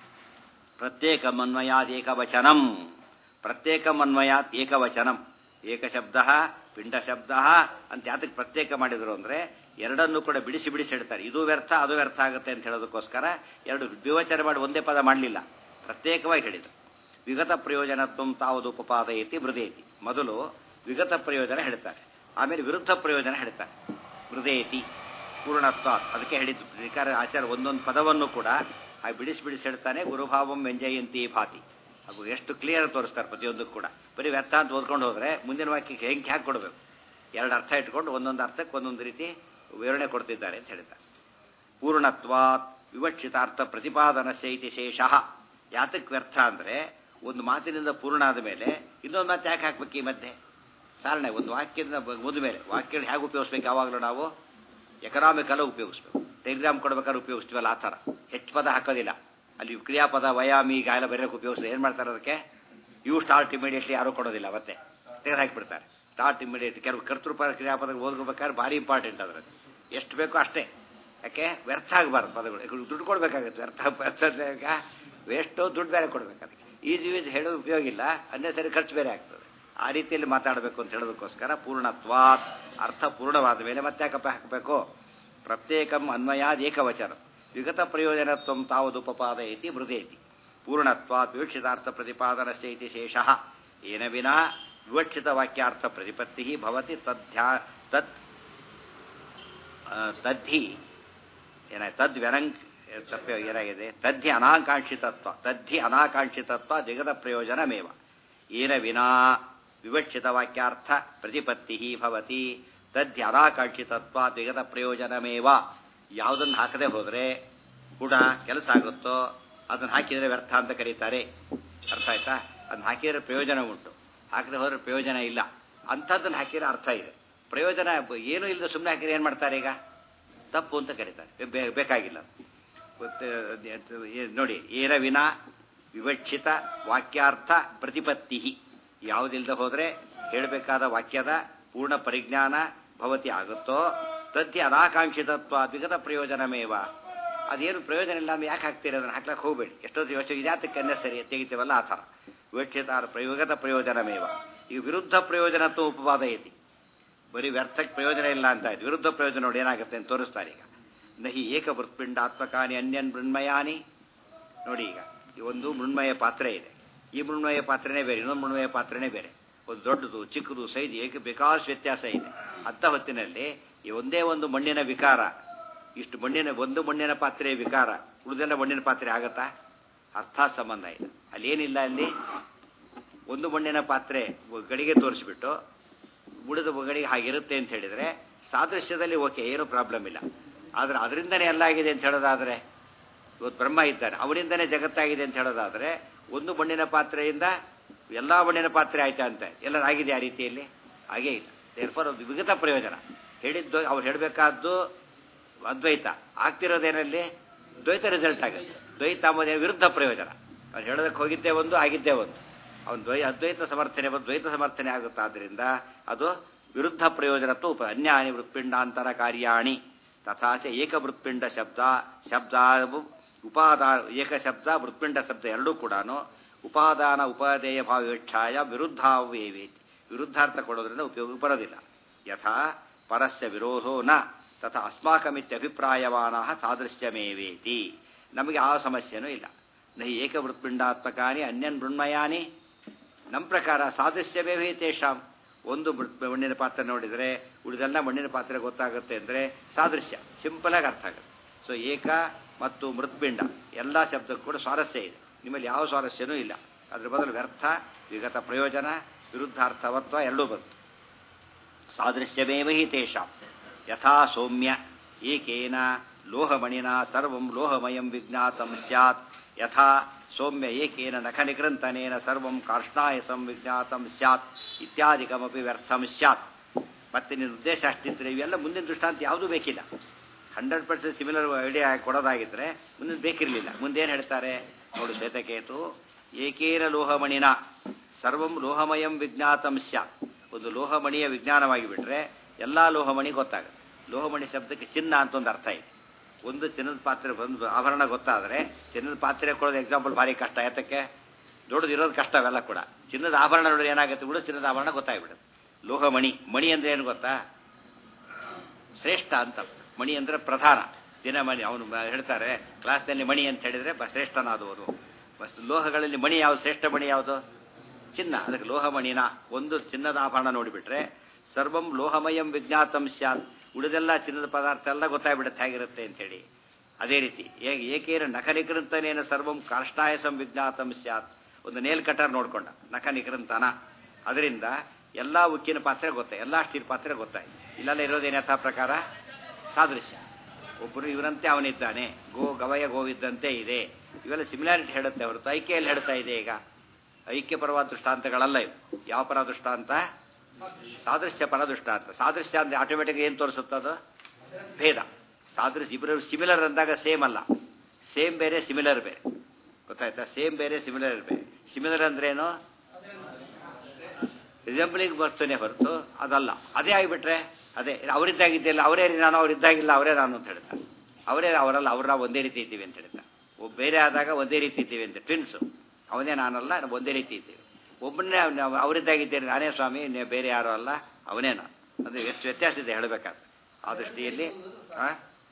S1: ಪ್ರತ್ಯೇಕ ಮನ್ವಯಾತ್ ಏಕವಚನಂ ಪ್ರತ್ಯೇಕ ಮನ್ವಯಾತ್ ಏಕವಚನಂ ಏಕಶಬ್ದ ಪಿಂಡ ಶಬ್ದ ಅಂತ ಯಾತಕ್ಕೆ ಪ್ರತ್ಯೇಕ ಮಾಡಿದ್ರು ಅಂದ್ರೆ ಎರಡನ್ನೂ ಕೂಡ ಬಿಡಿಸಿ ಬಿಡಿಸಿ ಹೇಳ್ತಾರೆ ಇದು ವ್ಯರ್ಥ ಅದು ವ್ಯರ್ಥ ಆಗುತ್ತೆ ಅಂತ ಹೇಳೋದಕ್ಕೋಸ್ಕರ ಎರಡು ವಿವಚನೆ ಮಾಡಿ ಒಂದೇ ಪದ ಮಾಡಲಿಲ್ಲ ಪ್ರತ್ಯೇಕವಾಗಿ ಹೇಳಿದರು ವಿಗತ ಪ್ರಯೋಜನತ್ವ ತಾವುದು ಉಪಪಾದಯತಿ ಮೃದೇತಿ ಮೊದಲು ವಿಗತ ಪ್ರಯೋಜನ ಹೇಳ್ತಾರೆ ಆಮೇಲೆ ವಿರುದ್ಧ ಪ್ರಯೋಜನ ಹೇಳ್ತಾರೆ ಮೃದೇತಿ ಪೂರ್ಣತ್ವ ಅದಕ್ಕೆ ಹೇಳಿದ್ದು ಬೇಕಾದ್ರೆ ಆಚಾರ್ಯ ಒಂದೊಂದು ಪದವನ್ನು ಕೂಡ ಆ ಬಿಡಿಸಿ ಬಿಡಿಸಿ ಹೇಳ್ತಾನೆ ಗುರುಭಾವಂ ವ್ಯಂಜಯಂತಿ ಭಾತಿ ಅದು ಎಷ್ಟು ಕ್ಲಿಯರ್ ತೋರಿಸ್ತಾರೆ ಪ್ರತಿಯೊಂದಕ್ಕೂ ಕೂಡ ಬರೀ ವ್ಯರ್ಥ ಅಂತ ಓದ್ಕೊಂಡು ಹೋದ್ರೆ ಮುಂದಿನ ವಾಕ್ಯಕ್ಕೆ ಹೆಂಗೆ ಹ್ಯಾಕ್ ಕೊಡಬೇಕು ಎರಡು ಅರ್ಥ ಇಟ್ಕೊಂಡು ಒಂದೊಂದು ಅರ್ಥಕ್ಕೆ ಒಂದೊಂದು ರೀತಿ ವಿವರಣೆ ಕೊಡ್ತಿದ್ದಾರೆ ಅಂತ ಹೇಳಿದ್ದಾರೆ ಪೂರ್ಣತ್ವಾತ್ ವಿವಕ್ಷಿತಾರ್ಥ ಪ್ರತಿಪಾದನಸ್ಯ ಇತಿ ಶೇಷಃ ಯಾತಕ್ಕೆ ವ್ಯರ್ಥ ಅಂದರೆ ಒಂದು ಮಾತಿನಿಂದ ಪೂರ್ಣ ಆದ ಮೇಲೆ ಇನ್ನೊಂದು ಮಾತು ಯಾಕೆ ಹಾಕ್ಬೇಕು ಈ ಮಧ್ಯೆ ಸಾರಣೆ ಒಂದು ವಾಕ್ಯದಿಂದ ಮುದ ಮೇಲೆ ವಾಕ್ಯ ಹೇಗೆ ಉಪಯೋಗಿಸ್ಬೇಕು ಯಾವಾಗಲೂ ನಾವು ಎಕನಾಮಿಕಲ್ಲ ಉಪಯೋಗಿಸ್ಬೇಕು ಟೆಲಿಗ್ರಾಮ್ ಕೊಡ್ಬೇಕಾದ್ರೆ ಉಪಯೋಗಿಸ್ತೀವಲ್ಲ ಆ ಥರ ಹೆಚ್ಚು ಪದ ಹಾಕೋದಿಲ್ಲ ಅಲ್ಲಿ ಕ್ರಿಯಾಪದ ವಯಾಮಿ ಈಗ ಎಲ್ಲ ಬರೆಯೋಕೆ ಉಪಯೋಗಿಸ್ತಾರೆ ಏನು ಮಾಡ್ತಾರೆ ಅದಕ್ಕೆ ಯು ಸ್ಟಾರ್ಟ್ ಇಮಿಡಿಯೇಟ್ಲಿ ಯಾರೂ ಕೊಡೋದಿಲ್ಲ ಮತ್ತೆ ತೆಗೆದು ಹಾಕಿಬಿಡ್ತಾರೆ ಸ್ಟಾರ್ಟ್ ಇಮಿಡಿಯೇಟ್ ಕೆಲವು ಕರ್ತೃಪದ ಕ್ರಿಯಾಪದ ಓದ್ಕೋಬೇಕಾದ್ರೆ ಭಾರಿ ಇಂಪಾರ್ಟೆಂಟ್ ಅದರಲ್ಲಿ ಎಷ್ಟು ಬೇಕೋ ಅಷ್ಟೇ ಯಾಕೆ ವ್ಯರ್ಥ ಆಗಬಾರ್ದು ಪದಗಳು ಈಗ ದುಡ್ಡು ಕೊಡಬೇಕಾಗುತ್ತೆ ವ್ಯರ್ಥ ವ್ಯರ್ಥ ಈಗ ವೇಸ್ಟು ದುಡ್ಡು ಬೇರೆ ಕೊಡಬೇಕು ಅದಕ್ಕೆ ಈಜಿ ಈಜಿ ಹೇಳೋದು ಉಪಯೋಗ ಇಲ್ಲ ಅನ್ನೇ ಸರಿ ಖರ್ಚು ಬೇರೆ ಆಗ್ತದೆ ಆ ರೀತಿಯಲ್ಲಿ ಮಾತಾಡಬೇಕು ಅಂತ ಹೇಳೋದಕ್ಕೋಸ್ಕರ ಪೂರ್ಣತ್ವಾತ್ ಅರ್ಥ ಪೂರ್ಣವಾದ ಮೇಲೆ ಮತ್ತೆ ಯಾಕಪ್ಪ ಹಾಕಬೇಕು ಪ್ರತ್ಯೇಕಂ ಅನ್ವಯಾದ್ ಏಕವಚನ ವಿಗತ ಪ್ರಯೋಜನತ್ವ ತಾವದುಪಪಾದಯತಿ ಮೃದೇತಿ ಪೂರ್ಣತ್ವಾತ್ ವಿವಕ್ಷಿತಾರ್ಥ ಪ್ರತಿಪಾದನಸ್ಯ ಇತಿ ಶೇಷಃ ಏನ ವಿನಾ ವಿವಕ್ಷಿತ ವಾಕ್ಯಾರ್ಥ ಪ್ರತಿಪತ್ತಿ ಭವತಿ ತದ್ಧ್ಯಾ ತತ್ ತದ್ಧಿ ಏನಾಯ್ತು ತದ್ ವ್ಯನಂಕ್ ತಪ್ಪ ಏನಾಗಿದೆ ತದ್ಧಿ ಅನಾಕಾಂಕ್ಷಿತತ್ವ ತದ್ಧಿ ಅನಾಕಾಂಕ್ಷಿತತ್ವ ಜಗದ ಪ್ರಯೋಜನಮೇವ ಏನ ವಿನಾ ವಿವಕ್ಷಿತ ವಾಕ್ಯಾರ್ಥ ಪ್ರತಿಪತ್ತಿ ಭವತಿ ತದ್ಧಿ ಅನಾಕಾಂಕ್ಷಿತತ್ವ ಜಗದ ಪ್ರಯೋಜನಮೇವ ಯಾವುದನ್ನು ಹಾಕದೆ ಹೋದರೆ ಕೂಡ ಕೆಲಸ ಆಗುತ್ತೋ ಅದನ್ನು ಹಾಕಿದರೆ ವ್ಯರ್ಥ ಅಂತ ಕರೀತಾರೆ ಅರ್ಥ ಆಯ್ತಾ ಅದನ್ನ ಹಾಕಿದರೆ ಪ್ರಯೋಜನ ಉಂಟು ಹಾಕದೆ ಹೋದರೆ ಪ್ರಯೋಜನ ಇಲ್ಲ ಅಂಥದ್ದನ್ನು ಹಾಕಿದರೆ ಅರ್ಥ ಇದೆ ಪ್ರಯೋಜನ ಏನೂ ಇಲ್ಲದೆ ಸುಮ್ಮನೆ ಹಾಕಿದ್ರೆ ಏನು ಮಾಡ್ತಾರೆ ಈಗ ತಪ್ಪು ಅಂತ ಕರೀತಾರೆ ಬೇ- ಬೇಕಾಗಿಲ್ಲ ಮತ್ತೆ ಏ- ನೋಡಿ ಏನ ವಿನ ವಿವಕ್ಷಿತ ವಾಕ್ಯಾರ್ಥ ಪ್ರತಿಪತ್ತಿ ಯಾವುದಿಲ್ಲದೆ ಹೋದರೆ ಹೇಳಬೇಕಾದ ವಾಕ್ಯದ ಪೂರ್ಣ ಪರಿಜ್ಞಾನ ಭವತಿ ಆಗುತ್ತೋ ತದ್ಯ ಅನಾಕಾಂಕ್ಷಿತತ್ವ ವಿಗತ ಪ್ರಯೋಜನಮೇವ ಅದೇನು ಪ್ರಯೋಜನ ಇಲ್ಲ ಅಂದ್ರೆ ಯಾಕೆ ಹಾಕ್ತೀರಿ ಅದನ್ನು ಹಾಕ್ಲಕ್ಕೆ ಹೋಗಬೇಡಿ ಎಷ್ಟೊತ್ತು ಯೋಚನೆ ಇದ್ಯಾತಕ್ಕೆ ಅನ್ನೆಸರಿ ತೆಗಿತೀವಲ್ಲ ಆ ಥರ ವಿವಕ್ಷಿತ ಪ್ರಯೋಗದ ಪ್ರಯೋಜನಮೇವ ಈ ವಿರುದ್ಧ ಪ್ರಯೋಜನತ್ವ ಉಪವಾದ ಐತಿ ಬರೀ ವ್ಯರ್ಥಕ್ಕೆ ಪ್ರಯೋಜನ ಇಲ್ಲ ಅಂತ ಆಯ್ತು ವಿರುದ್ಧ ಪ್ರಯೋಜನ ನೋಡಿ ಏನಾಗುತ್ತೆ ಅಂತ ತೋರಿಸ್ತಾರೆ ಈಗ ನಹಿ ಏಕ ವೃತ್ಪಿಂಡಾತ್ಮಕಾನಿ ಅನ್ಯನ್ ಮೃಣ್ಮಯಾನಿ ನೋಡಿ ಈಗ ಈ ಒಂದು ಮೃಣ್ಮಯ ಪಾತ್ರೆ ಇದೆ ಈ ಮೃಣ್ಮಯ ಪಾತ್ರೆನೇ ಬೇರೆ ಇನ್ನೊಂದು ಮೃಣ್ಮಯ ಪಾತ್ರೆನೇ ಬೇರೆ ಒಂದು ದೊಡ್ಡದು ಚಿಕ್ಕದು ಸೈಜ್ ಏಕ ಬೇಕಾಸ್ ವ್ಯತ್ಯಾಸ ಇದೆ ಅಂಥ ಹೊತ್ತಿನಲ್ಲಿ ಈ ಒಂದೇ ಒಂದು ಮಣ್ಣಿನ ವಿಕಾರ ಇಷ್ಟು ಮಣ್ಣಿನ ಒಂದು ಮಣ್ಣಿನ ಪಾತ್ರೆಯ ವಿಕಾರ ಉಳಿದೆಲ್ಲ ಮಣ್ಣಿನ ಪಾತ್ರೆ ಆಗತ್ತಾ ಅರ್ಥ ಸಂಬಂಧ ಇದೆ ಅಲ್ಲಿ ಏನಿಲ್ಲ ಅಲ್ಲಿ ಒಂದು ಮಣ್ಣಿನ ಪಾತ್ರೆ ಗಡಿಗೆ ತೋರಿಸ್ಬಿಟ್ಟು ಉಳಿದ ಗಡಿಗೆ ಹಾಗಿರುತ್ತೆ ಅಂತ ಹೇಳಿದರೆ ಸಾದೃಶ್ಯದಲ್ಲಿ ಓಕೆ ಏನೂ ಪ್ರಾಬ್ಲಮ್ ಇಲ್ಲ ಆದರೆ ಅದರಿಂದನೇ ಎಲ್ಲ ಆಗಿದೆ ಅಂತ ಹೇಳೋದಾದರೆ ಇವತ್ತು ಬ್ರಹ್ಮ ಇದ್ದಾನೆ ಅವನಿಂದನೇ ಜಗತ್ತಾಗಿದೆ ಅಂತ ಹೇಳೋದಾದರೆ ಒಂದು ಮಣ್ಣಿನ ಪಾತ್ರೆಯಿಂದ ಎಲ್ಲ ಮಣ್ಣಿನ ಪಾತ್ರೆ ಆಯ್ತಾ ಅಂತ ಎಲ್ಲ ಆಗಿದೆ ಆ ರೀತಿಯಲ್ಲಿ ಹಾಗೇ ಇಲ್ಲ ದೇರ್ಫೋರ್ ಒಂದು ವಿಗತ ಪ್ರಯೋಜನ ಹೇಳಿದ್ದು ಅವ್ರು ಹೇಳಬೇಕಾದ್ದು ಅದ್ವೈತ ಆಗ್ತಿರೋದೇನಲ್ಲಿ ದ್ವೈತ ರಿಸಲ್ಟ್ ಆಗುತ್ತೆ ದ್ವೈತ ಅಂಬೋದೇ ವಿರುದ್ಧ ಪ್ರಯೋಜನ ಅವ್ನು ಹೇಳೋದಕ್ಕೆ ಹೋಗಿದ್ದೇ ಒಂದು ಆಗಿದ್ದೇ ಒಂದು ಅವನು ದ್ವೈ ಅದ್ವೈತ ಸಮರ್ಥನೆ ಬಂದು ದ್ವೈತ ಸಮರ್ಥನೆ ಆಗುತ್ತಾದ್ರಿಂದ ಅದು ವಿರುದ್ಧ ಪ್ರಯೋಜನತ್ವ ಉಪ ಅನ್ಯಾನಿ ವೃತ್ಪಿಂಡಾಂತರ ಕಾರ್ಯಾಣಿ ತಥಾಚ ಏಕವೃತ್ಪಿಂಡ ಶಬ್ದ ಶಬ್ದ ಉಪಾದಾನ ಏಕ ಶಬ್ದ ವೃತ್ಪಿಂಡ ಶಬ್ದ ಎರಡೂ ಕೂಡ ಉಪಾದಾನ ಉಪಾದೇಯ ಭಾವೇಕ್ಷಾಯ ವಿರುದ್ಧಾವೇವೇತಿ ವಿರುದ್ಧಾರ್ಥ ಕೊಡೋದ್ರಿಂದ ಉಪಯೋಗಕ್ಕೆ ಬರೋದಿಲ್ಲ ಯಥಾ ಪರಸ್ಯ ವಿರೋಧೋ ನ ತಥಾ ಅಸ್ಮಾಕಮಿತ್ಯಭಿಪ್ರಾಯವಾನ ಸಾದೃಶ್ಯಮೇವೇತಿ ನಮಗೆ ಆ ಸಮಸ್ಯೆನೂ ಇಲ್ಲ ನಹಿ ಏಕವೃತ್ಪಿಂಡಾತ್ಮಕಾನಿ ಅನ್ಯನ್ ಮೃಣ್ಮಯಾನಿ ನಮ್ಮ ಪ್ರಕಾರ ಸಾದೃಶ್ಯವೇ ತೇಷಾಂ ಒಂದು ಮೃತ್- ಮಣ್ಣಿನ ಪಾತ್ರೆ ನೋಡಿದರೆ ಉಳಿದೆಲ್ಲ ಮಣ್ಣಿನ ಪಾತ್ರೆ ಗೊತ್ತಾಗುತ್ತೆ ಅಂದರೆ ಸಾದೃಶ್ಯ ಸಿಂಪಲಾಗಿ ಅರ್ಥ ಆಗುತ್ತೆ ಸೊ ಏಕ ಮತ್ತು ಮೃತ್ಪಿಂಡ ಎಲ್ಲ ಶಬ್ದಕ್ಕೂ ಕೂಡ ಸ್ವಾರಸ್ಯ ಇದೆ ನಿಮ್ಮಲ್ಲಿ ಯಾವ ಸ್ವಾರಸ್ಯನೂ ಇಲ್ಲ ಅದ್ರ ಬದಲು ವ್ಯರ್ಥ ವಿಗತ ಪ್ರಯೋಜನ ವಿರುದ್ಧಾರ್ಥವತ್ವ ಎರಡೂ ಬಂತು ಸಾದೃಶ್ಯಮೇವ ಹಿ ತೇಷಾಂ ಯಥಾ ಸೌಮ್ಯ ಏಕೇನ ಲೋಹಮಣಿನ ಸರ್ವಂ ಲೋಹಮಯಂ ವಿಜ್ಞಾತಂ ಸ್ಯಾತ್ ಯಥಾ ಸೌಮ್ಯ ಏಕೇನ ನಖನಿಕೃಂತನೇನ ಸರ್ವಂ ಕಾರ್ಷ್ಣಾಯಸಂ ವಿಜ್ಞಾತಂ ಸ್ಯಾತ್ ಇತ್ಯಾದಿಕಮಪಿ ವ್ಯರ್ಥಂ ಸ್ಯಾತ್ ಮತ್ತೆ ನಿನ್ನ ಉದ್ದೇಶ ಅಷ್ಟಿದ್ರೆ ಇವೆಲ್ಲ ಮುಂದಿನ ದೃಷ್ಟಾಂತ ಯಾವುದೂ ಬೇಕಿಲ್ಲ ಹಂಡ್ರೆಡ್ ಪರ್ಸೆಂಟ್ ಸಿಮಿಲರ್ ಐಡಿಯಾ ಕೊಡೋದಾಗಿದ್ರೆ ಮುಂದಿನ ಬೇಕಿರಲಿಲ್ಲ ಮುಂದೇನು ಹೇಳ್ತಾರೆ ನೋಡು ಶ್ವೇತಕೇತು ಏಕೇನ ಲೋಹಮಣಿನ ಸರ್ವಂ ಲೋಹಮಯಂ ವಿಜ್ಞಾತಂ ಸ್ಯಾತ್ ಒಂದು ಲೋಹಮಣಿಯ ವಿಜ್ಞಾನವಾಗಿ ಬಿಟ್ರೆ ಎಲ್ಲ ಲೋಹಮಣಿ ಗೊತ್ತಾಗುತ್ತೆ ಲೋಹಮಣಿ ಶಬ್ದಕ್ಕೆ ಚಿನ್ನ ಅಂತ ಒಂದು ಅರ್ಥ ಇದೆ ಒಂದು ಚಿನ್ನದ ಪಾತ್ರೆ ಒಂದು ಆಭರಣ ಗೊತ್ತಾದರೆ ಚಿನ್ನದ ಪಾತ್ರೆ ಕೊಡೋದು ಎಕ್ಸಾಂಪಲ್ ಭಾರಿ ಕಷ್ಟ ಯಾತಕ್ಕೆ ದೊಡ್ಡದು ಇರೋದು ಕಷ್ಟ ಅವೆಲ್ಲ ಕೂಡ ಚಿನ್ನದ ಆಭರಣ ನೋಡಿದ್ರೆ ಏನಾಗುತ್ತೆ ಬಿಡು ಚಿನ್ನದ ಆಭರಣ ಗೊತ್ತಾಗ್ಬಿಡುತ್ತೆ ಲೋಹಮಣಿ ಮಣಿ ಅಂದ್ರೆ ಏನು ಗೊತ್ತಾ ಶ್ರೇಷ್ಠ ಅಂತ ಅರ್ಥ. ಮಣಿ ಅಂದ್ರೆ ಪ್ರಧಾನ ದಿನಮಣಿ ಅವನು ಬ- ಹೇಳ್ತಾರೆ ಕ್ಲಾಸ್ನಲ್ಲಿ ಮಣಿ ಅಂತ ಹೇಳಿದ್ರೆ ಬ- ಶ್ರೇಷ್ಠನಾದವನು ಬಸ್ ಲೋಹಗಳಲ್ಲಿ ಮಣಿ ಯಾವುದು ಶ್ರೇಷ್ಠ ಮಣಿ ಯಾವುದು ಚಿನ್ನ ಅದಕ್ಕೆ ಲೋಹಮಣಿನ ಒಂದು ಚಿನ್ನದ ಆಭರಣ ನೋಡಿಬಿಟ್ರೆ ಸರ್ವಂ ಲೋಹಮಯಂ ವಿಜ್ಞಾತಂ ಸ್ಯಾತ್ ಉಳಿದೆಲ್ಲ ಚಿನ್ನದ ಪದಾರ್ಥ ಎಲ್ಲ ಗೊತ್ತಾಗ್ಬಿಡುತ್ತೆ ಹೇಗಿರುತ್ತೆ ಅಂತೇಳಿ ಅದೇ ರೀತಿ ಏ- ಏಕೇನ ನಖನಿಕೃಂತನೇನ ಸರ್ವಂ ಕಾಷ್ಟಾಯಸಂ ವಿಜ್ಞಾತಂ ಸ್ಯಾತ್ ಒಂದು ನೇಲ್ ಕಟರ್ ನೋಡ್ಕೊಂಡ ನಖನಿಕೃಂತನ ಅದರಿಂದ ಎಲ್ಲ ಉಕ್ಕಿನ ಪಾತ್ರೆ ಗೊತ್ತಾయి ಎಲ್ಲ ಸ್ಟೀಲ್ ಪಾತ್ರೆ ಗೊತ್ತಾಯಿ ಇಲ್ಲೆಲ್ಲ ಇರೋದೇನು ಯಥಾ ಪ್ರಕಾರ ಸಾದೃಶ್ಯ ಒಬ್ಬರು ಇವರಂತೆ ಅವನಿದ್ದಾನೆ ಗೋ ಗವಯ ಗೋವಿದ್ದಂತೆ ಇದೆ ಇವೆಲ್ಲ ಸಿಮಿಲಾರಿಟಿ ಹೇಳುತ್ತೆ ಹೊರತು ಐಕ್ಯಲ್ಲಿ ಹೇಳ್ತಾ ಇದೆ ಈಗ ಐಕ್ಯಪರವಾದ ದೃಷ್ಟಾಂತಗಳಲ್ಲ ಇವು ಯಾವ ಪರ ದೃಷ್ಟಾಂತ ಸಾದೃಶ್ಯ ಪರ ದೃಷ್ಟಾಂತ ಸಾದೃಶ್ಯ ಅಂದ್ರೆ ಆಟೋಮೆಟಿಕ್ ಏನು ತೋರಿಸುತ್ತದು ಭೇದ ಸಾದೃಶ್ಯ ಇಬ್ಬರು ಸಿಮಿಲರ್ ಅಂದಾಗ ಸೇಮ್ ಅಲ್ಲ ಸೇಮ್ ಬೇರೆ ಸಿಮಿಲರ್ ಬೇರೆ ಗೊತ್ತಾಯ್ತಾ ಸೇಮ್ ಬೇರೆ ಸಿಮಿಲರ್ ಬೇರೆ ಸಿಮಿಲರ್ ಅಂದ್ರೇನು ರಿಸೆಂಬ್ಲಿಂಗ್ ವಸ್ತುನೇ ಹೊರತು ಅದಲ್ಲ ಅದೇ ಆಗಿಬಿಟ್ರೆ ಅದೇ ಅವರಿದ್ದಾಗಿದ್ದಿಲ್ಲ ಅವರೇ ನಾನು ಅವರಿದ್ದಾಗಿಲ್ಲ ಅವರೇ ನಾನು ಅಂತ ಹೇಳ್ತಾರೆ ಅವರೇ ಅವರಲ್ಲ ಅವ್ರ ನಾವು ಒಂದೇ ರೀತಿ ಇದ್ದೀವಿ ಅಂತ ಹೇಳ್ತಾರೆ ಒಬ್ಬ ಬೇರೆ ಆದಾಗ ಒಂದೇ ರೀತಿ ಇದ್ದೀವಿ ಅಂತ ಟ್ವಿನ್ಸು ಅವನೇ ನಾನಲ್ಲ ನಾವು ಒಂದೇ ರೀತಿ ಇದ್ದೀವಿ ಒಬ್ಬನೇ ನಾವು ಅವರಿದ್ದಾಗಿದ್ದೇನೆ ನಾನೇ ಸ್ವಾಮಿ ನೀವು ಬೇರೆ ಯಾರು ಅಲ್ಲ ಅವನೇ ನಾನು ಅದು ಎಷ್ಟು ವ್ಯತ್ಯಾಸ ಇದೆ ಹೇಳಬೇಕಾದ್ರೆ ಆ ದೃಷ್ಟಿಯಲ್ಲಿ ಆ?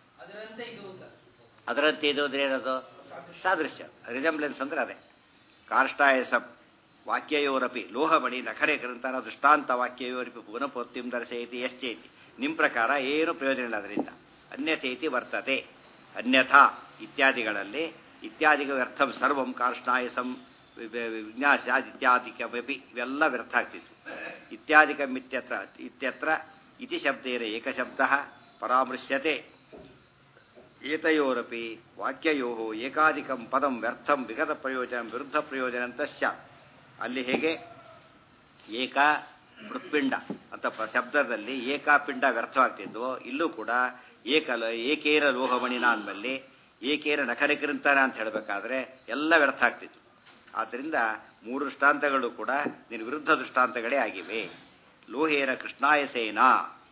S1: ಅದರಂತೆ ಇದು ಅಂದ್ರೆ ಏನದು ಸಾದೃಶ್ಯ ರಿಸೆಂಬ್ಲೆನ್ಸ್ ಅಂದ್ರೆ ಅದೇ ಕಾರ್ಷ್ಟಾಯಸಂ ವಾಕ್ಯಯೋರಪಿ ಲೋಹಮಣಿ ನಖರೆ ಗ್ರಂಥನ ದೃಷ್ಟಾಂತ ವಾಕ್ಯಯೋರಪಿ ಪುನಃಪೊತ್ತಿಂ ದರ್ಶಯತಿ ಎಶ್ಚೇತಿ ನಿಮ್ಮ ಪ್ರಕಾರ ಏನು ಪ್ರಯೋಜನ ಇಲ್ಲ ಅದರಿಂದ ಅನ್ಯಥೇತಿ ವರ್ತತೆ ಅನ್ಯಥಾ ಇತ್ಯಾದಿಗಳಲ್ಲಿ ಇತ್ಯಾದಿಗ ವ್ಯರ್ಥಂ ಸರ್ವಂ ಕಾರ್ಷ್ಣಾಯಸಂ ವಿಜ್ಞಾಸ್ಯಾದ್ ಇತ್ಯಾದಿಕಮಪಿ ಇವೆಲ್ಲ ವ್ಯರ್ಥ ಆಗ್ತಿತ್ತು ಇತ್ಯಾದಿಕಂ ಇತ್ಯತ್ರ ಇತ್ಯತ್ರ ಇತಿ ಶಬ್ದೇನ ಏಕಶಬ್ದ ಪರಾಮೃಶ್ಯತೆ ಏತಯೋರಪಿ ವಾಕ್ಯಯೋ ಏಕಾಧಿಕಂ ಪದಂ ವ್ಯರ್ಥಂ ವಿಗತ ಪ್ರಯೋಜನ ವಿರುದ್ಧ ಪ್ರಯೋಜನ ಅಂತ ಸ್ಯಾತ್ ಅಲ್ಲಿ ಹೇಗೆ ಏಕ ಮೃತ್ಪಿಂಡ ಅಂತ ಪ- ಶಬ್ದದಲ್ಲಿ ಏಕಾಪಿಂಡ ವ್ಯರ್ಥವಾಗ್ತಿದ್ವು ಇಲ್ಲೂ ಕೂಡ ಏಕ ಏಕೇನ ಲೋಹಮಣಿನ ಅಂದಲ್ಲಿ ಏಕೇನ ನಖರಿಕರಿಂತಾನ ಅಂತ ಹೇಳಬೇಕಾದ್ರೆ ಎಲ್ಲ ವ್ಯರ್ಥ ಆಗ್ತಿತ್ತು ಆದ್ದರಿಂದ ಮೂರು ದೃಷ್ಟಾಂತಗಳು ಕೂಡ ನಿನ್ನ ವಿರುದ್ಧ ದೃಷ್ಟಾಂತಗಳೇ ಆಗಿವೆ ಲೋಹೇನ ಕೃಷ್ಣಾಯ ಸೇನಾ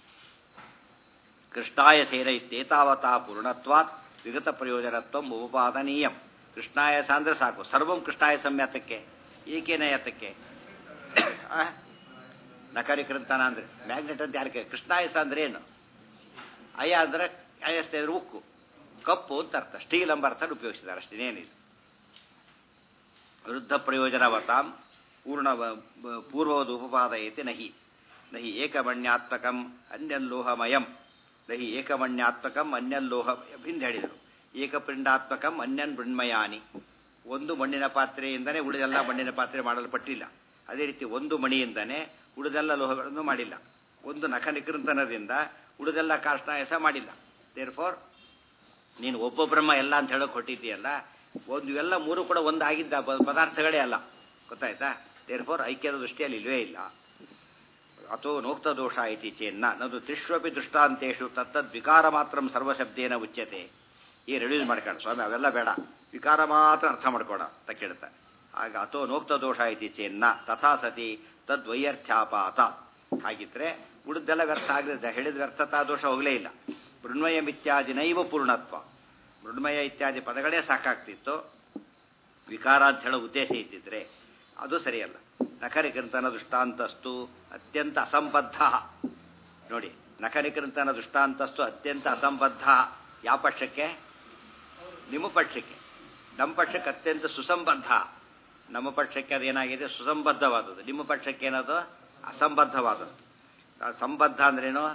S1: ಕೃಷ್ಣಾಯ ಸೇನ ಇತ್ಯೇತಾವತಾ ಪೂರ್ಣತ್ವಾತ್ ವಿಗತ ಪ್ರಯೋಜನತ್ವ ಉಪಪಾದನೀಯಂ ಕೃಷ್ಣಾಯಸ ಅಂದ್ರೆ ಸಾಕು ಸರ್ವಂ ಕೃಷ್ಣಾಯ ಸಂಯಾತಕ್ಕೆ ಏಕೇನ ಯಾತಕ್ಕೆ ಆ? ನಕಾರಿಕೃಂತನ ಅಂದ್ರೆ ಮ್ಯಾಗ್ನೆಟ್ ಅಂತ ಯಾರಿಗೆ ಕೃಷ್ಣಾಯಸ ಅಂದ್ರೆ ಏನು ಅಯ ಅಂದ್ರೆ ಅಯಸ್ತ ಅಂದ್ರೆ ಉಕ್ಕು ಕಪ್ಪು ಅಂತ ಅರ್ಥ ಸ್ಟೀಲ್ ಎಂಬ ಅರ್ಥ ಉಪಯೋಗಿಸಿದ್ದಾರೆ ಅಷ್ಟೇನೇನಿಲ್ಲ ವಿರುದ್ಧ ಪ್ರಯೋಜನವತಾಂ ಪೂರ್ಣ ಪೂರ್ವವದು ಉಪಪಾದಯತೆ ನಹಿ ನಹಿ ಏಕಮಣ್ಯಾತ್ಮಕಂ ಅನ್ಯಲ್ಲೋಹಮಯಂ ನಹಿ ಏಕಮಣ್ಯಾತ್ಮಕಂ ಅನ್ಯಲ್ಲೋಹಮಯಂ ಎಂದು ಹೇಳಿದರು ಏಕಪಿಂಡಾತ್ಮಕಂ ಅನ್ಯನ್ ಮೃಣ್ಮಯಾನಿ ಒಂದು ಮಣ್ಣಿನ ಪಾತ್ರೆಯಿಂದನೇ ಉಳಿದೆಲ್ಲ ಮಣ್ಣಿನ ಪಾತ್ರೆ ಮಾಡಲ್ಪಟ್ಟಿಲ್ಲ ಅದೇ ರೀತಿ ಒಂದು ಮಣಿಯಿಂದನೇ ಉಳಿದೆಲ್ಲ ಲೋಹಗಳನ್ನು ಮಾಡಿಲ್ಲ ಒಂದು ನಖ ನಿಕೃಂತನದಿಂದ ಉಳಿದೆಲ್ಲ ಕಾಷ್ಟಾಯಸ ಮಾಡಿಲ್ಲ ದೇರ್ ಫಾರ್ ನೀನು ಒಬ್ಬ ಬ್ರಹ್ಮ ಎಲ್ಲ ಅಂತ ಹೇಳೋಕೆ ಹೊಟ್ಟಿದ್ದೀಯಲ್ಲ ಒಂದು ಇವೆಲ್ಲ ಮೂರು ಕೂಡ ಒಂದು ಆಗಿದ್ದ ಪ- ಪದಾರ್ಥಗಳೇ ಅಲ್ಲ ಗೊತ್ತಾಯ್ತಾ ದೇರ್ ಫಾರ್ ಐಕ್ಯದ ದೃಷ್ಟಿಯಲ್ಲಿ ಇಲ್ವೇ ಇಲ್ಲ ಅಥೋ ನೋಕ್ತ ದೋಷ ಇತಿ ಚೇನ್ನ ನದು ತ್ರಿಷ್ವಪಿ ದೃಷ್ಟಾಂತೇಶು ತತ್ತದ್ ವಿಕಾರ ಮಾತ್ರ ಸರ್ವಶಬ್ದೇನ ಉಚ್ಯತೆ ಈ ರೆಡ್ಯೂಸ್ ಮಾಡ್ಕೊಂಡು ಸ್ವಾಮಿ ಅವೆಲ್ಲ ಬೇಡ ವಿಕಾರ ಮಾತ್ರ ಅರ್ಥ ಮಾಡ್ಕೊಡ ಅಂತ ಕೇಳ್ತಾರೆ ಆಗ ಅಥೋ ನೋಕ್ತ ದೋಷ ಇತಿ ಚೇನ್ನ ತಥಾ ಸತಿ ತದ್ವೈಯರ್ಥ್ಯಾಪಾತ ಹಾಗಿದ್ರೆ ಉಳಿದೆಲ್ಲ ವ್ಯರ್ಥ ಆಗಲಿದೆ ಹೇಳಿದ ವ್ಯರ್ಥತಾ ದೋಷ ಹೋಗಲೇ ಇಲ್ಲ ಮೃಣ್ಮಯ ಇತ್ಯಾದಿ ನೈವ ಪೂರ್ಣತ್ವ ಮೃಣ್ಮಯ ಇತ್ಯಾದಿ ಪದಗಳೇ ಸಾಕಾಗ್ತಿತ್ತು ವಿಕಾರ ಅಂತ ಹೇಳೋ ಉದ್ದೇಶ ಇದ್ದಿದ್ರೆ ಅದು ಸರಿಯಲ್ಲ ನಖರಿಕೃಂತನ ದೃಷ್ಟಾಂತಸ್ತು ಅತ್ಯಂತ ಅಸಂಬದ್ಧ ನೋಡಿ ನಖರಿಕೃಂತನ ದೃಷ್ಟಾಂತಸ್ತು ಅತ್ಯಂತ ಅಸಂಬದ್ಧ ಯಾವ ಪಕ್ಷಕ್ಕೆ ನಿಮ್ಮ ಪಕ್ಷಕ್ಕೆ ನಮ್ಮ ಪಕ್ಷಕ್ಕೆ ಅತ್ಯಂತ ಸುಸಂಬದ್ಧ ನಮ್ಮ ಪಕ್ಷಕ್ಕೆ ಅದೇನಾಗಿದೆ ಸುಸಂಬದ್ಧವಾದದ್ದು ನಿಮ್ಮ ಪಕ್ಷಕ್ಕೆ ಏನದು ಅಸಂಬದ್ಧವಾದದ್ದು ಆ ಸಂಬದ್ಧ ಅಂದ್ರೇನು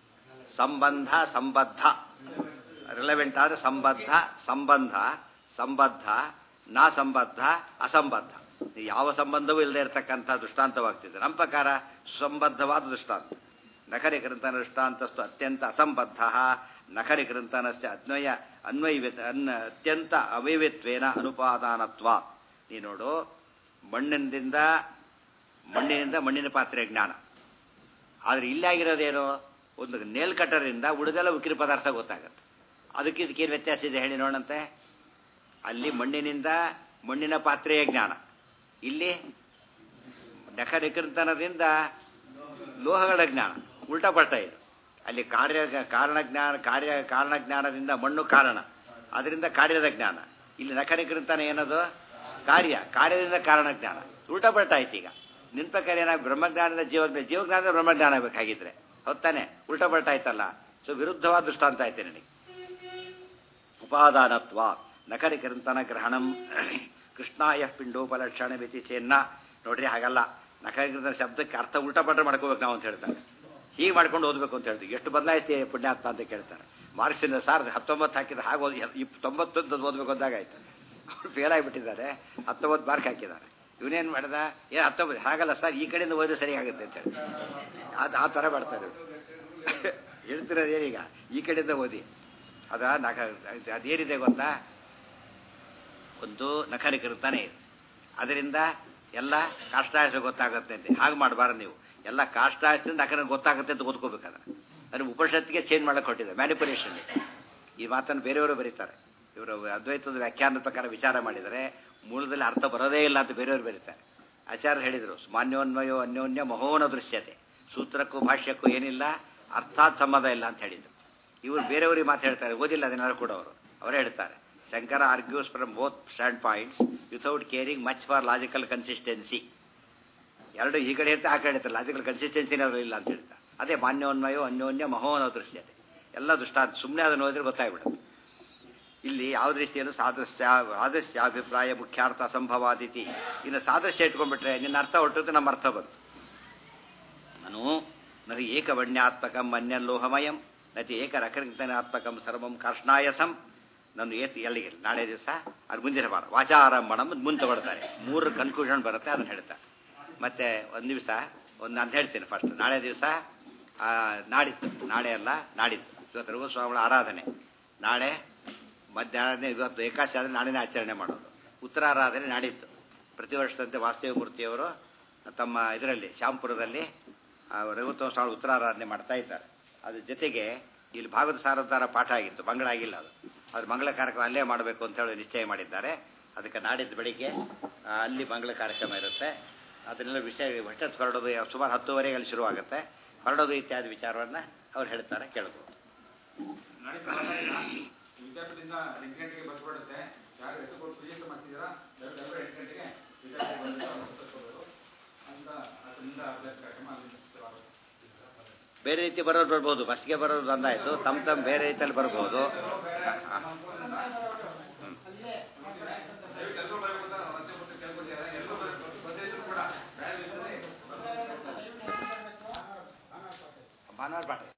S1: ಸಂಬಂಧ ಸಂಬದ್ಧ ರಿಲೆವೆಂಟ್ ಆದ್ರೆ ಸಂಬದ್ಧ ಸಂಬಂಧ ಸಂಬದ್ಧ ನಾ ಸಂಬದ್ಧ ಅಸಂಬದ್ಧ ಯಾವ ಸಂಬಂಧವೂ ಇಲ್ಲದೆ ಇರತಕ್ಕಂಥ ದೃಷ್ಟಾಂತವಾಗ್ತಿದೆ ನಮ್ಮ ಪ್ರಕಾರ ಸುಸಂಬದ್ಧವಾದ ದೃಷ್ಟಾಂತ ನಖರಿ ಗ್ರಂಥನ ದೃಷ್ಟಾಂತಸ್ತು ಅತ್ಯಂತ ಅಸಂಬದ್ಧ ನಖರಿ ಗ್ರಂಥನಸ್ಯ ಅನ್ವಯ ಅನ್ವಯ ಅನ್ನ ಅತ್ಯಂತ ಅವೈವ್ಯತ್ವೇನ ಅನುಪಾದಾನತ್ವ ನೀ ನೋಡು ಮಣ್ಣಿನಿಂದ ಮಣ್ಣಿನಿಂದ ಮಣ್ಣಿನ ಪಾತ್ರೆ ಜ್ಞಾನ ಆದರೆ ಇಲ್ಲಾಗಿರೋದೇನು ಒಂದು ನೇಲ್ ಕಟ್ಟರಿಂದ ಉಳಿದೆಲ್ಲ ಉಕ್ಕಿನ ಪದಾರ್ಥ ಗೊತ್ತಾಗುತ್ತೆ ಅದಕ್ಕೆ ಇದಕ್ಕೇನು ವ್ಯತ್ಯಾಸ ಇದೆ ಹೇಳಿ ನೋಡಂತೆ ಅಲ್ಲಿ ಮಣ್ಣಿನಿಂದ ಮಣ್ಣಿನ ಪಾತ್ರೆಯ ಜ್ಞಾನ ಇಲ್ಲಿ ನಖ ನಿಕೃಂತನದಿಂದ ಲೋಹಗಳ ಜ್ಞಾನ ಉಲ್ಟಾ ಪಲ್ಟಾ ಇದು ಅಲ್ಲಿ ಕಾರ್ಯ ಕಾರಣ ಜ್ಞಾನ ಕಾರ್ಯ ಕಾರಣ ಜ್ಞಾನದಿಂದ ಮಣ್ಣು ಕಾರಣ ಅದರಿಂದ ಕಾರ್ಯದ ಜ್ಞಾನ ಇಲ್ಲಿ ನಖ ನಿಕೃಂತನ ಏನದು ಕಾರ್ಯ ಕಾರ್ಯದಿಂದ ಕಾರಣ ಜ್ಞಾನ ಉಲ್ಟಾ ಪಲ್ಟಾ ಆಯ್ತು ಈಗ ನಿನ್ ಪ್ರಕಾರ ಏನಾಗ ಬ್ರಹ್ಮಜ್ಞಾನದ ಜೀವಜ್ಞಾನ ಜೀವಜ್ಞಾನದ ಬ್ರಹ್ಮಜ್ಞಾನ ಬೇಕಾಗಿದ್ರೆ ಹೊತ್ತಾನೆ ಉಲ್ಟಾ ಪಲ್ಟಾ ಆಯ್ತಲ್ಲ ಸೊ ವಿರುದ್ಧವಾದ ದೃಷ್ಟಾಂತ ಆಯ್ತು ನನಗೆ ಉಪಾದಾನತ್ವ ನಕರಿಕರಂತನ ಗ್ರಹಣಂ ಕೃಷ್ಣಾಯ ಪಿಂಡೋಪಲಕ್ಷಣ ವ್ಯತಿ ಚೇನ್ನ ನೋಡ್ರಿ ಹಾಗಲ್ಲ ನಕರಿಕರಂತನ ಶಬ್ದಕ್ಕೆ ಅರ್ಥ ಉಲ್ಟಾ ಪಲ್ಟ ಮಾಡ್ಕೋಬೇಕು ನಾವು ಅಂತ ಹೇಳ್ತಾರೆ ಹೀಗೆ ಮಾಡ್ಕೊಂಡು ಓದಬೇಕು ಅಂತ ಹೇಳ್ತೀವಿ ಎಷ್ಟು ಬದಲಾಯಿಸ್ತೀವಿ ಪುಣ್ಯಾತ್ಮ ಅಂತ ಕೇಳ್ತಾರೆ ಮಾರ್ಕ್ಸಿಂದ ಸಾರ್ ಹತ್ತೊಂಬತ್ತು ಹಾಕಿದ್ರೆ ಹಾಗೆ ಓದಿ ಇಪ್ ತೊಂಬತ್ತೊಂದು ಓದಬೇಕು ಅಂದಾಗ ಆಯ್ತು ಅವ್ರು ಫೇಲ್ ಆಗಿಬಿಟ್ಟಿದ್ದಾರೆ ಹತ್ತೊಂಬತ್ತು ಮಾರ್ಕ್ ಹಾಕಿದ್ದಾರೆ ಇವನೇನು ಮಾಡ್ದ ಏನು ಅರ್ಥ ಬ- ಹಾಗಲ್ಲ ಸರ್ ಈ ಕಡೆಯಿಂದ ಓದಿದ್ರೆ ಸರಿ ಆಗುತ್ತೆ ಅಂತೇಳಿ ಅದು ಆ ಥರ ಮಾಡ್ತಾರೆ ಹೇಳ್ತಿರೋದು ಏನೀಗ ಈ ಕಡೆಯಿಂದ ಓದಿ ಅದ ನಖ ಅದೇನಿದೆ ಗೊತ್ತಾ ಒಂದು ನಖರಿಕಿರುತ್ತಾನೆ ಇದೆ ಅದರಿಂದ ಎಲ್ಲ ಕಾಷ್ಟಾಯಸ ಗೊತ್ತಾಗುತ್ತೆ ಅಂತ ಹಾಗೆ ಮಾಡಬಾರ್ದು ನೀವು ಎಲ್ಲ ಕಾಷ್ಟಾಯಸದಿಂದ ನಖರ ಗೊತ್ತಾಗುತ್ತೆ ಅಂತ ಓದ್ಕೋಬೇಕು ಅದನ್ನು ಅದನ್ನು ಉಪನಿಷತ್ತಿಗೆ ಚೇಂಜ್ ಮಾಡಕ್ಕೆ ಕೊಟ್ಟಿದೆ ಮ್ಯಾನಿಪುಲೇಷನ್ ಈ ಮಾತನ್ನು ಬೇರೆಯವರು ಬರೀತಾರೆ ಇವರು ಅದ್ವೈತದ ವ್ಯಾಖ್ಯಾನದ ಪ್ರಕಾರ ವಿಚಾರ ಮಾಡಿದರೆ ಮೂಲದಲ್ಲಿ ಅರ್ಥ ಬರೋದೇ ಇಲ್ಲ ಅಂತ ಬೇರೆಯವರು ಬರೀತಾರೆ ಆಚಾರ್ಯ ಹೇಳಿದರು ಮಾನ್ಯೋನ್ವಯೋ ಅನ್ಯೋನ್ಯ ಮಹೋನ ದೃಶ್ಯತೆ ಸೂತ್ರಕ್ಕೂ ಭಾಷ್ಯಕ್ಕೂ ಏನಿಲ್ಲ ಅರ್ಥಾತ್ ಸಂಬಂಧ ಇಲ್ಲ ಅಂತ ಹೇಳಿದರು ಇವರು ಬೇರೆಯವ್ರಿಗೆ ಮಾತು ಹೇಳ್ತಾರೆ ಓದಿಲ್ಲ ಅದನ್ನೆಲ್ಲ ಕೂಡ ಅವರು ಅವರೇ ಹೇಳ್ತಾರೆ Shankara argues from both stand points without caring much for logical consistency ಎರಡು ಈ ಕಡೆ ಇರ್ತಾ ಆ ಕಡೆ ಇರ್ತಾರೆ ಲಾಜಿಕಲ್ ಕನ್ಸಿಸ್ಟೆನ್ಸಿನೇ ಅವರು ಇಲ್ಲ ಅಂತ ಹೇಳ್ತಾರೆ ಅದೇ ಮಾನ್ಯೋನ್ವಯೋ ಅನ್ಯೋನ್ಯ ಮಹೋನ ದೃಶ್ಯತೆ ಎಲ್ಲ ದುಷ್ಟಾಂತ ಸುಮ್ಮನೆ ಅದನ್ನು ಓದಿದ್ರೆ ಗೊತ್ತಾಗ್ಬಿಡುತ್ತೆ ಇಲ್ಲಿ ಯಾವ ದೃಷ್ಟಿಯಲ್ಲೂ ಸಾದೃಶ್ಯ ಸಾದೃಶ್ಯಾಭಿಪ್ರಾಯ ಮುಖ್ಯಾರ್ಥ ಅಸಂಭವಾದಿತಿ ಇನ್ನು ಸಾದೃಶ್ಯ ಇಟ್ಕೊಂಡ್ಬಿಟ್ರೆ ನಿನ್ನ ಅರ್ಥ ಹೊಟ್ಟದ್ದು ನಮ್ಮ ಅರ್ಥ ಬಂತು ನಾನು ನದಿ ಏಕವಣ್ಯಾತ್ಮಕಂ ಅನ್ಯಲ್ಲೋಹಮಯಂ ನತಿ ಏಕರಕರಿಂಕನಾತ್ಮಕಂ ಸರ್ವಂ ಕರ್ಷ್ಣಾಯಸಂ ನಾನು ಏತ್ ಎಲ್ಲಿಗೆ ನಾಳೆ ದಿವಸ ಅದು ಮುಂದಿನ ಬಾರ ವಾಚಾರಂಭಣಂ ಮುಂದೆ ತಗೊಳ್ತಾರೆ ಮೂರು ಕನ್ಕ್ಲೂಷನ್ ಬರುತ್ತೆ ಅದನ್ನು ಹೇಳ್ತಾರೆ ಮತ್ತೆ ಒಂದು ದಿವಸ ಒಂದು ಅಂತ ಹೇಳ್ತೀನಿ ಫಸ್ಟ್ ನಾಳೆ ದಿವಸ ನಾಡಿದ್ದು ನಾಳೆ ಅಲ್ಲ ನಾಡಿದ್ದು ಇವತ್ತು ರಘುಸ್ವಾಮಿಗಳ ಆರಾಧನೆ ನಾಳೆ ಮಧ್ಯಾಹ್ನ ಇವತ್ತು ಏಕಾಶಿ ಆದರೆ ನಾಳೆನೇ ಆಚರಣೆ ಮಾಡೋದು ಉತ್ತರಾರಾಧನೆ ನಾಡಿದ್ದು ಪ್ರತಿ ವರ್ಷದಂತೆ ವಾಸ್ತವ ಮೂರ್ತಿಯವರು ತಮ್ಮ ಇದರಲ್ಲಿ ಶ್ಯಾಂಪುರದಲ್ಲಿ ಆ, ರಘುತ್ತಮ ಸ್ವಾಮಿ ಉತ್ತರಾರಾಧನೆ ಮಾಡ್ತಾ ಇದ್ದಾರೆ ಅದ್ರ ಜೊತೆಗೆ ಇಲ್ಲಿ ಭಾಗವತ ಸಾರದಾರ ಪಾಠ ಆಗಿತ್ತು ಮಂಗಳ ಆಗಿಲ್ಲ ಅದು ಅದು ಮಂಗಳ ಕಾರ್ಯಕ್ರಮ ಅಲ್ಲೇ ಮಾಡಬೇಕು ಅಂತ ಹೇಳಿ ನಿಶ್ಚಯ ಮಾಡಿದ್ದಾರೆ ಅದಕ್ಕೆ ನಾಡಿದ್ದು ಬೆಳಿಗ್ಗೆ ಆ, ಅಲ್ಲಿ ಮಂಗಳ ಕಾರ್ಯಕ್ರಮ ಇರುತ್ತೆ ಅದನ್ನೆಲ್ಲ ವಿಷಯ ಹೊಟ್ಟೆತ್ತು ಹೊರಡೋದು ಸುಮಾರು ಹತ್ತುವರೆಗೆ ಅಲ್ಲಿ ಶುರುವಾಗುತ್ತೆ ಹೊರಡೋದು ಇತ್ಯಾದಿ ವಿಚಾರವನ್ನು ಅವ್ರು ಹೇಳ್ತಾರೆ ಕೇಳ್ಬೋದು
S2: ನಾಳೆ ಪರವಾಗಿಲ್ಲ. ವಿದ್ಯಾಪೀಠದಿಂದ ಎಂಟು ಗಂಟೆಗೆ ಬಸ್ ಹೊರಡುತ್ತೆ ಯಾರು ಹೆಸರು ಕೊಟ್ಟು ರಿಜಿಸ್ಟರ್ ಮಾಡ್ತಿದ್ದೀರಾ ದಯವಿಟ್ಟು ಎಲ್ಲರೂ ಎಂಟು ಗಂಟೆಗೆ ವಿದ್ಯಾಪೀಠ ಬಂದು ಬಸ್ ತಗೊಳ್ಳೋದು ಅಂತ ಅದರಿಂದ ಅಭ್ಯಾಸ ಕಾರ್ಯಕ್ರಮ ಅಲ್ಲಿಂದ ಶುರುವಾಗುತ್ತೆ.
S1: ಬೇರೆ ರೀತಿ ಬರೋದು ಬರ್ಬೋದು ಬಸ್ಗೆ ಬರೋದು ಬಂದಾಯ್ತು ತಮ್ಮ ತಮ್ಮ ಬೇರೆ ರೀತಿಯಲ್ಲಿ ಬರ್ಬೋದು
S2: ದಯವಿಟ್ಟು ಎಲ್ಲರೂ ಬರಬೇಕು ಅಂತ ಮತ್ತೆ ಮತ್ತೆ ಕೇಳ್ಕೊತಿದ್ದಾರೆ ಎಲ್ಲರೂ ಬರಬೇಕು ಬಂದಿದ್ರು ಕೂಡ ಬೇರೆ ದಿವಸದಲ್ಲಿ
S1: ಭಾನುವಾರ ಪಾಠ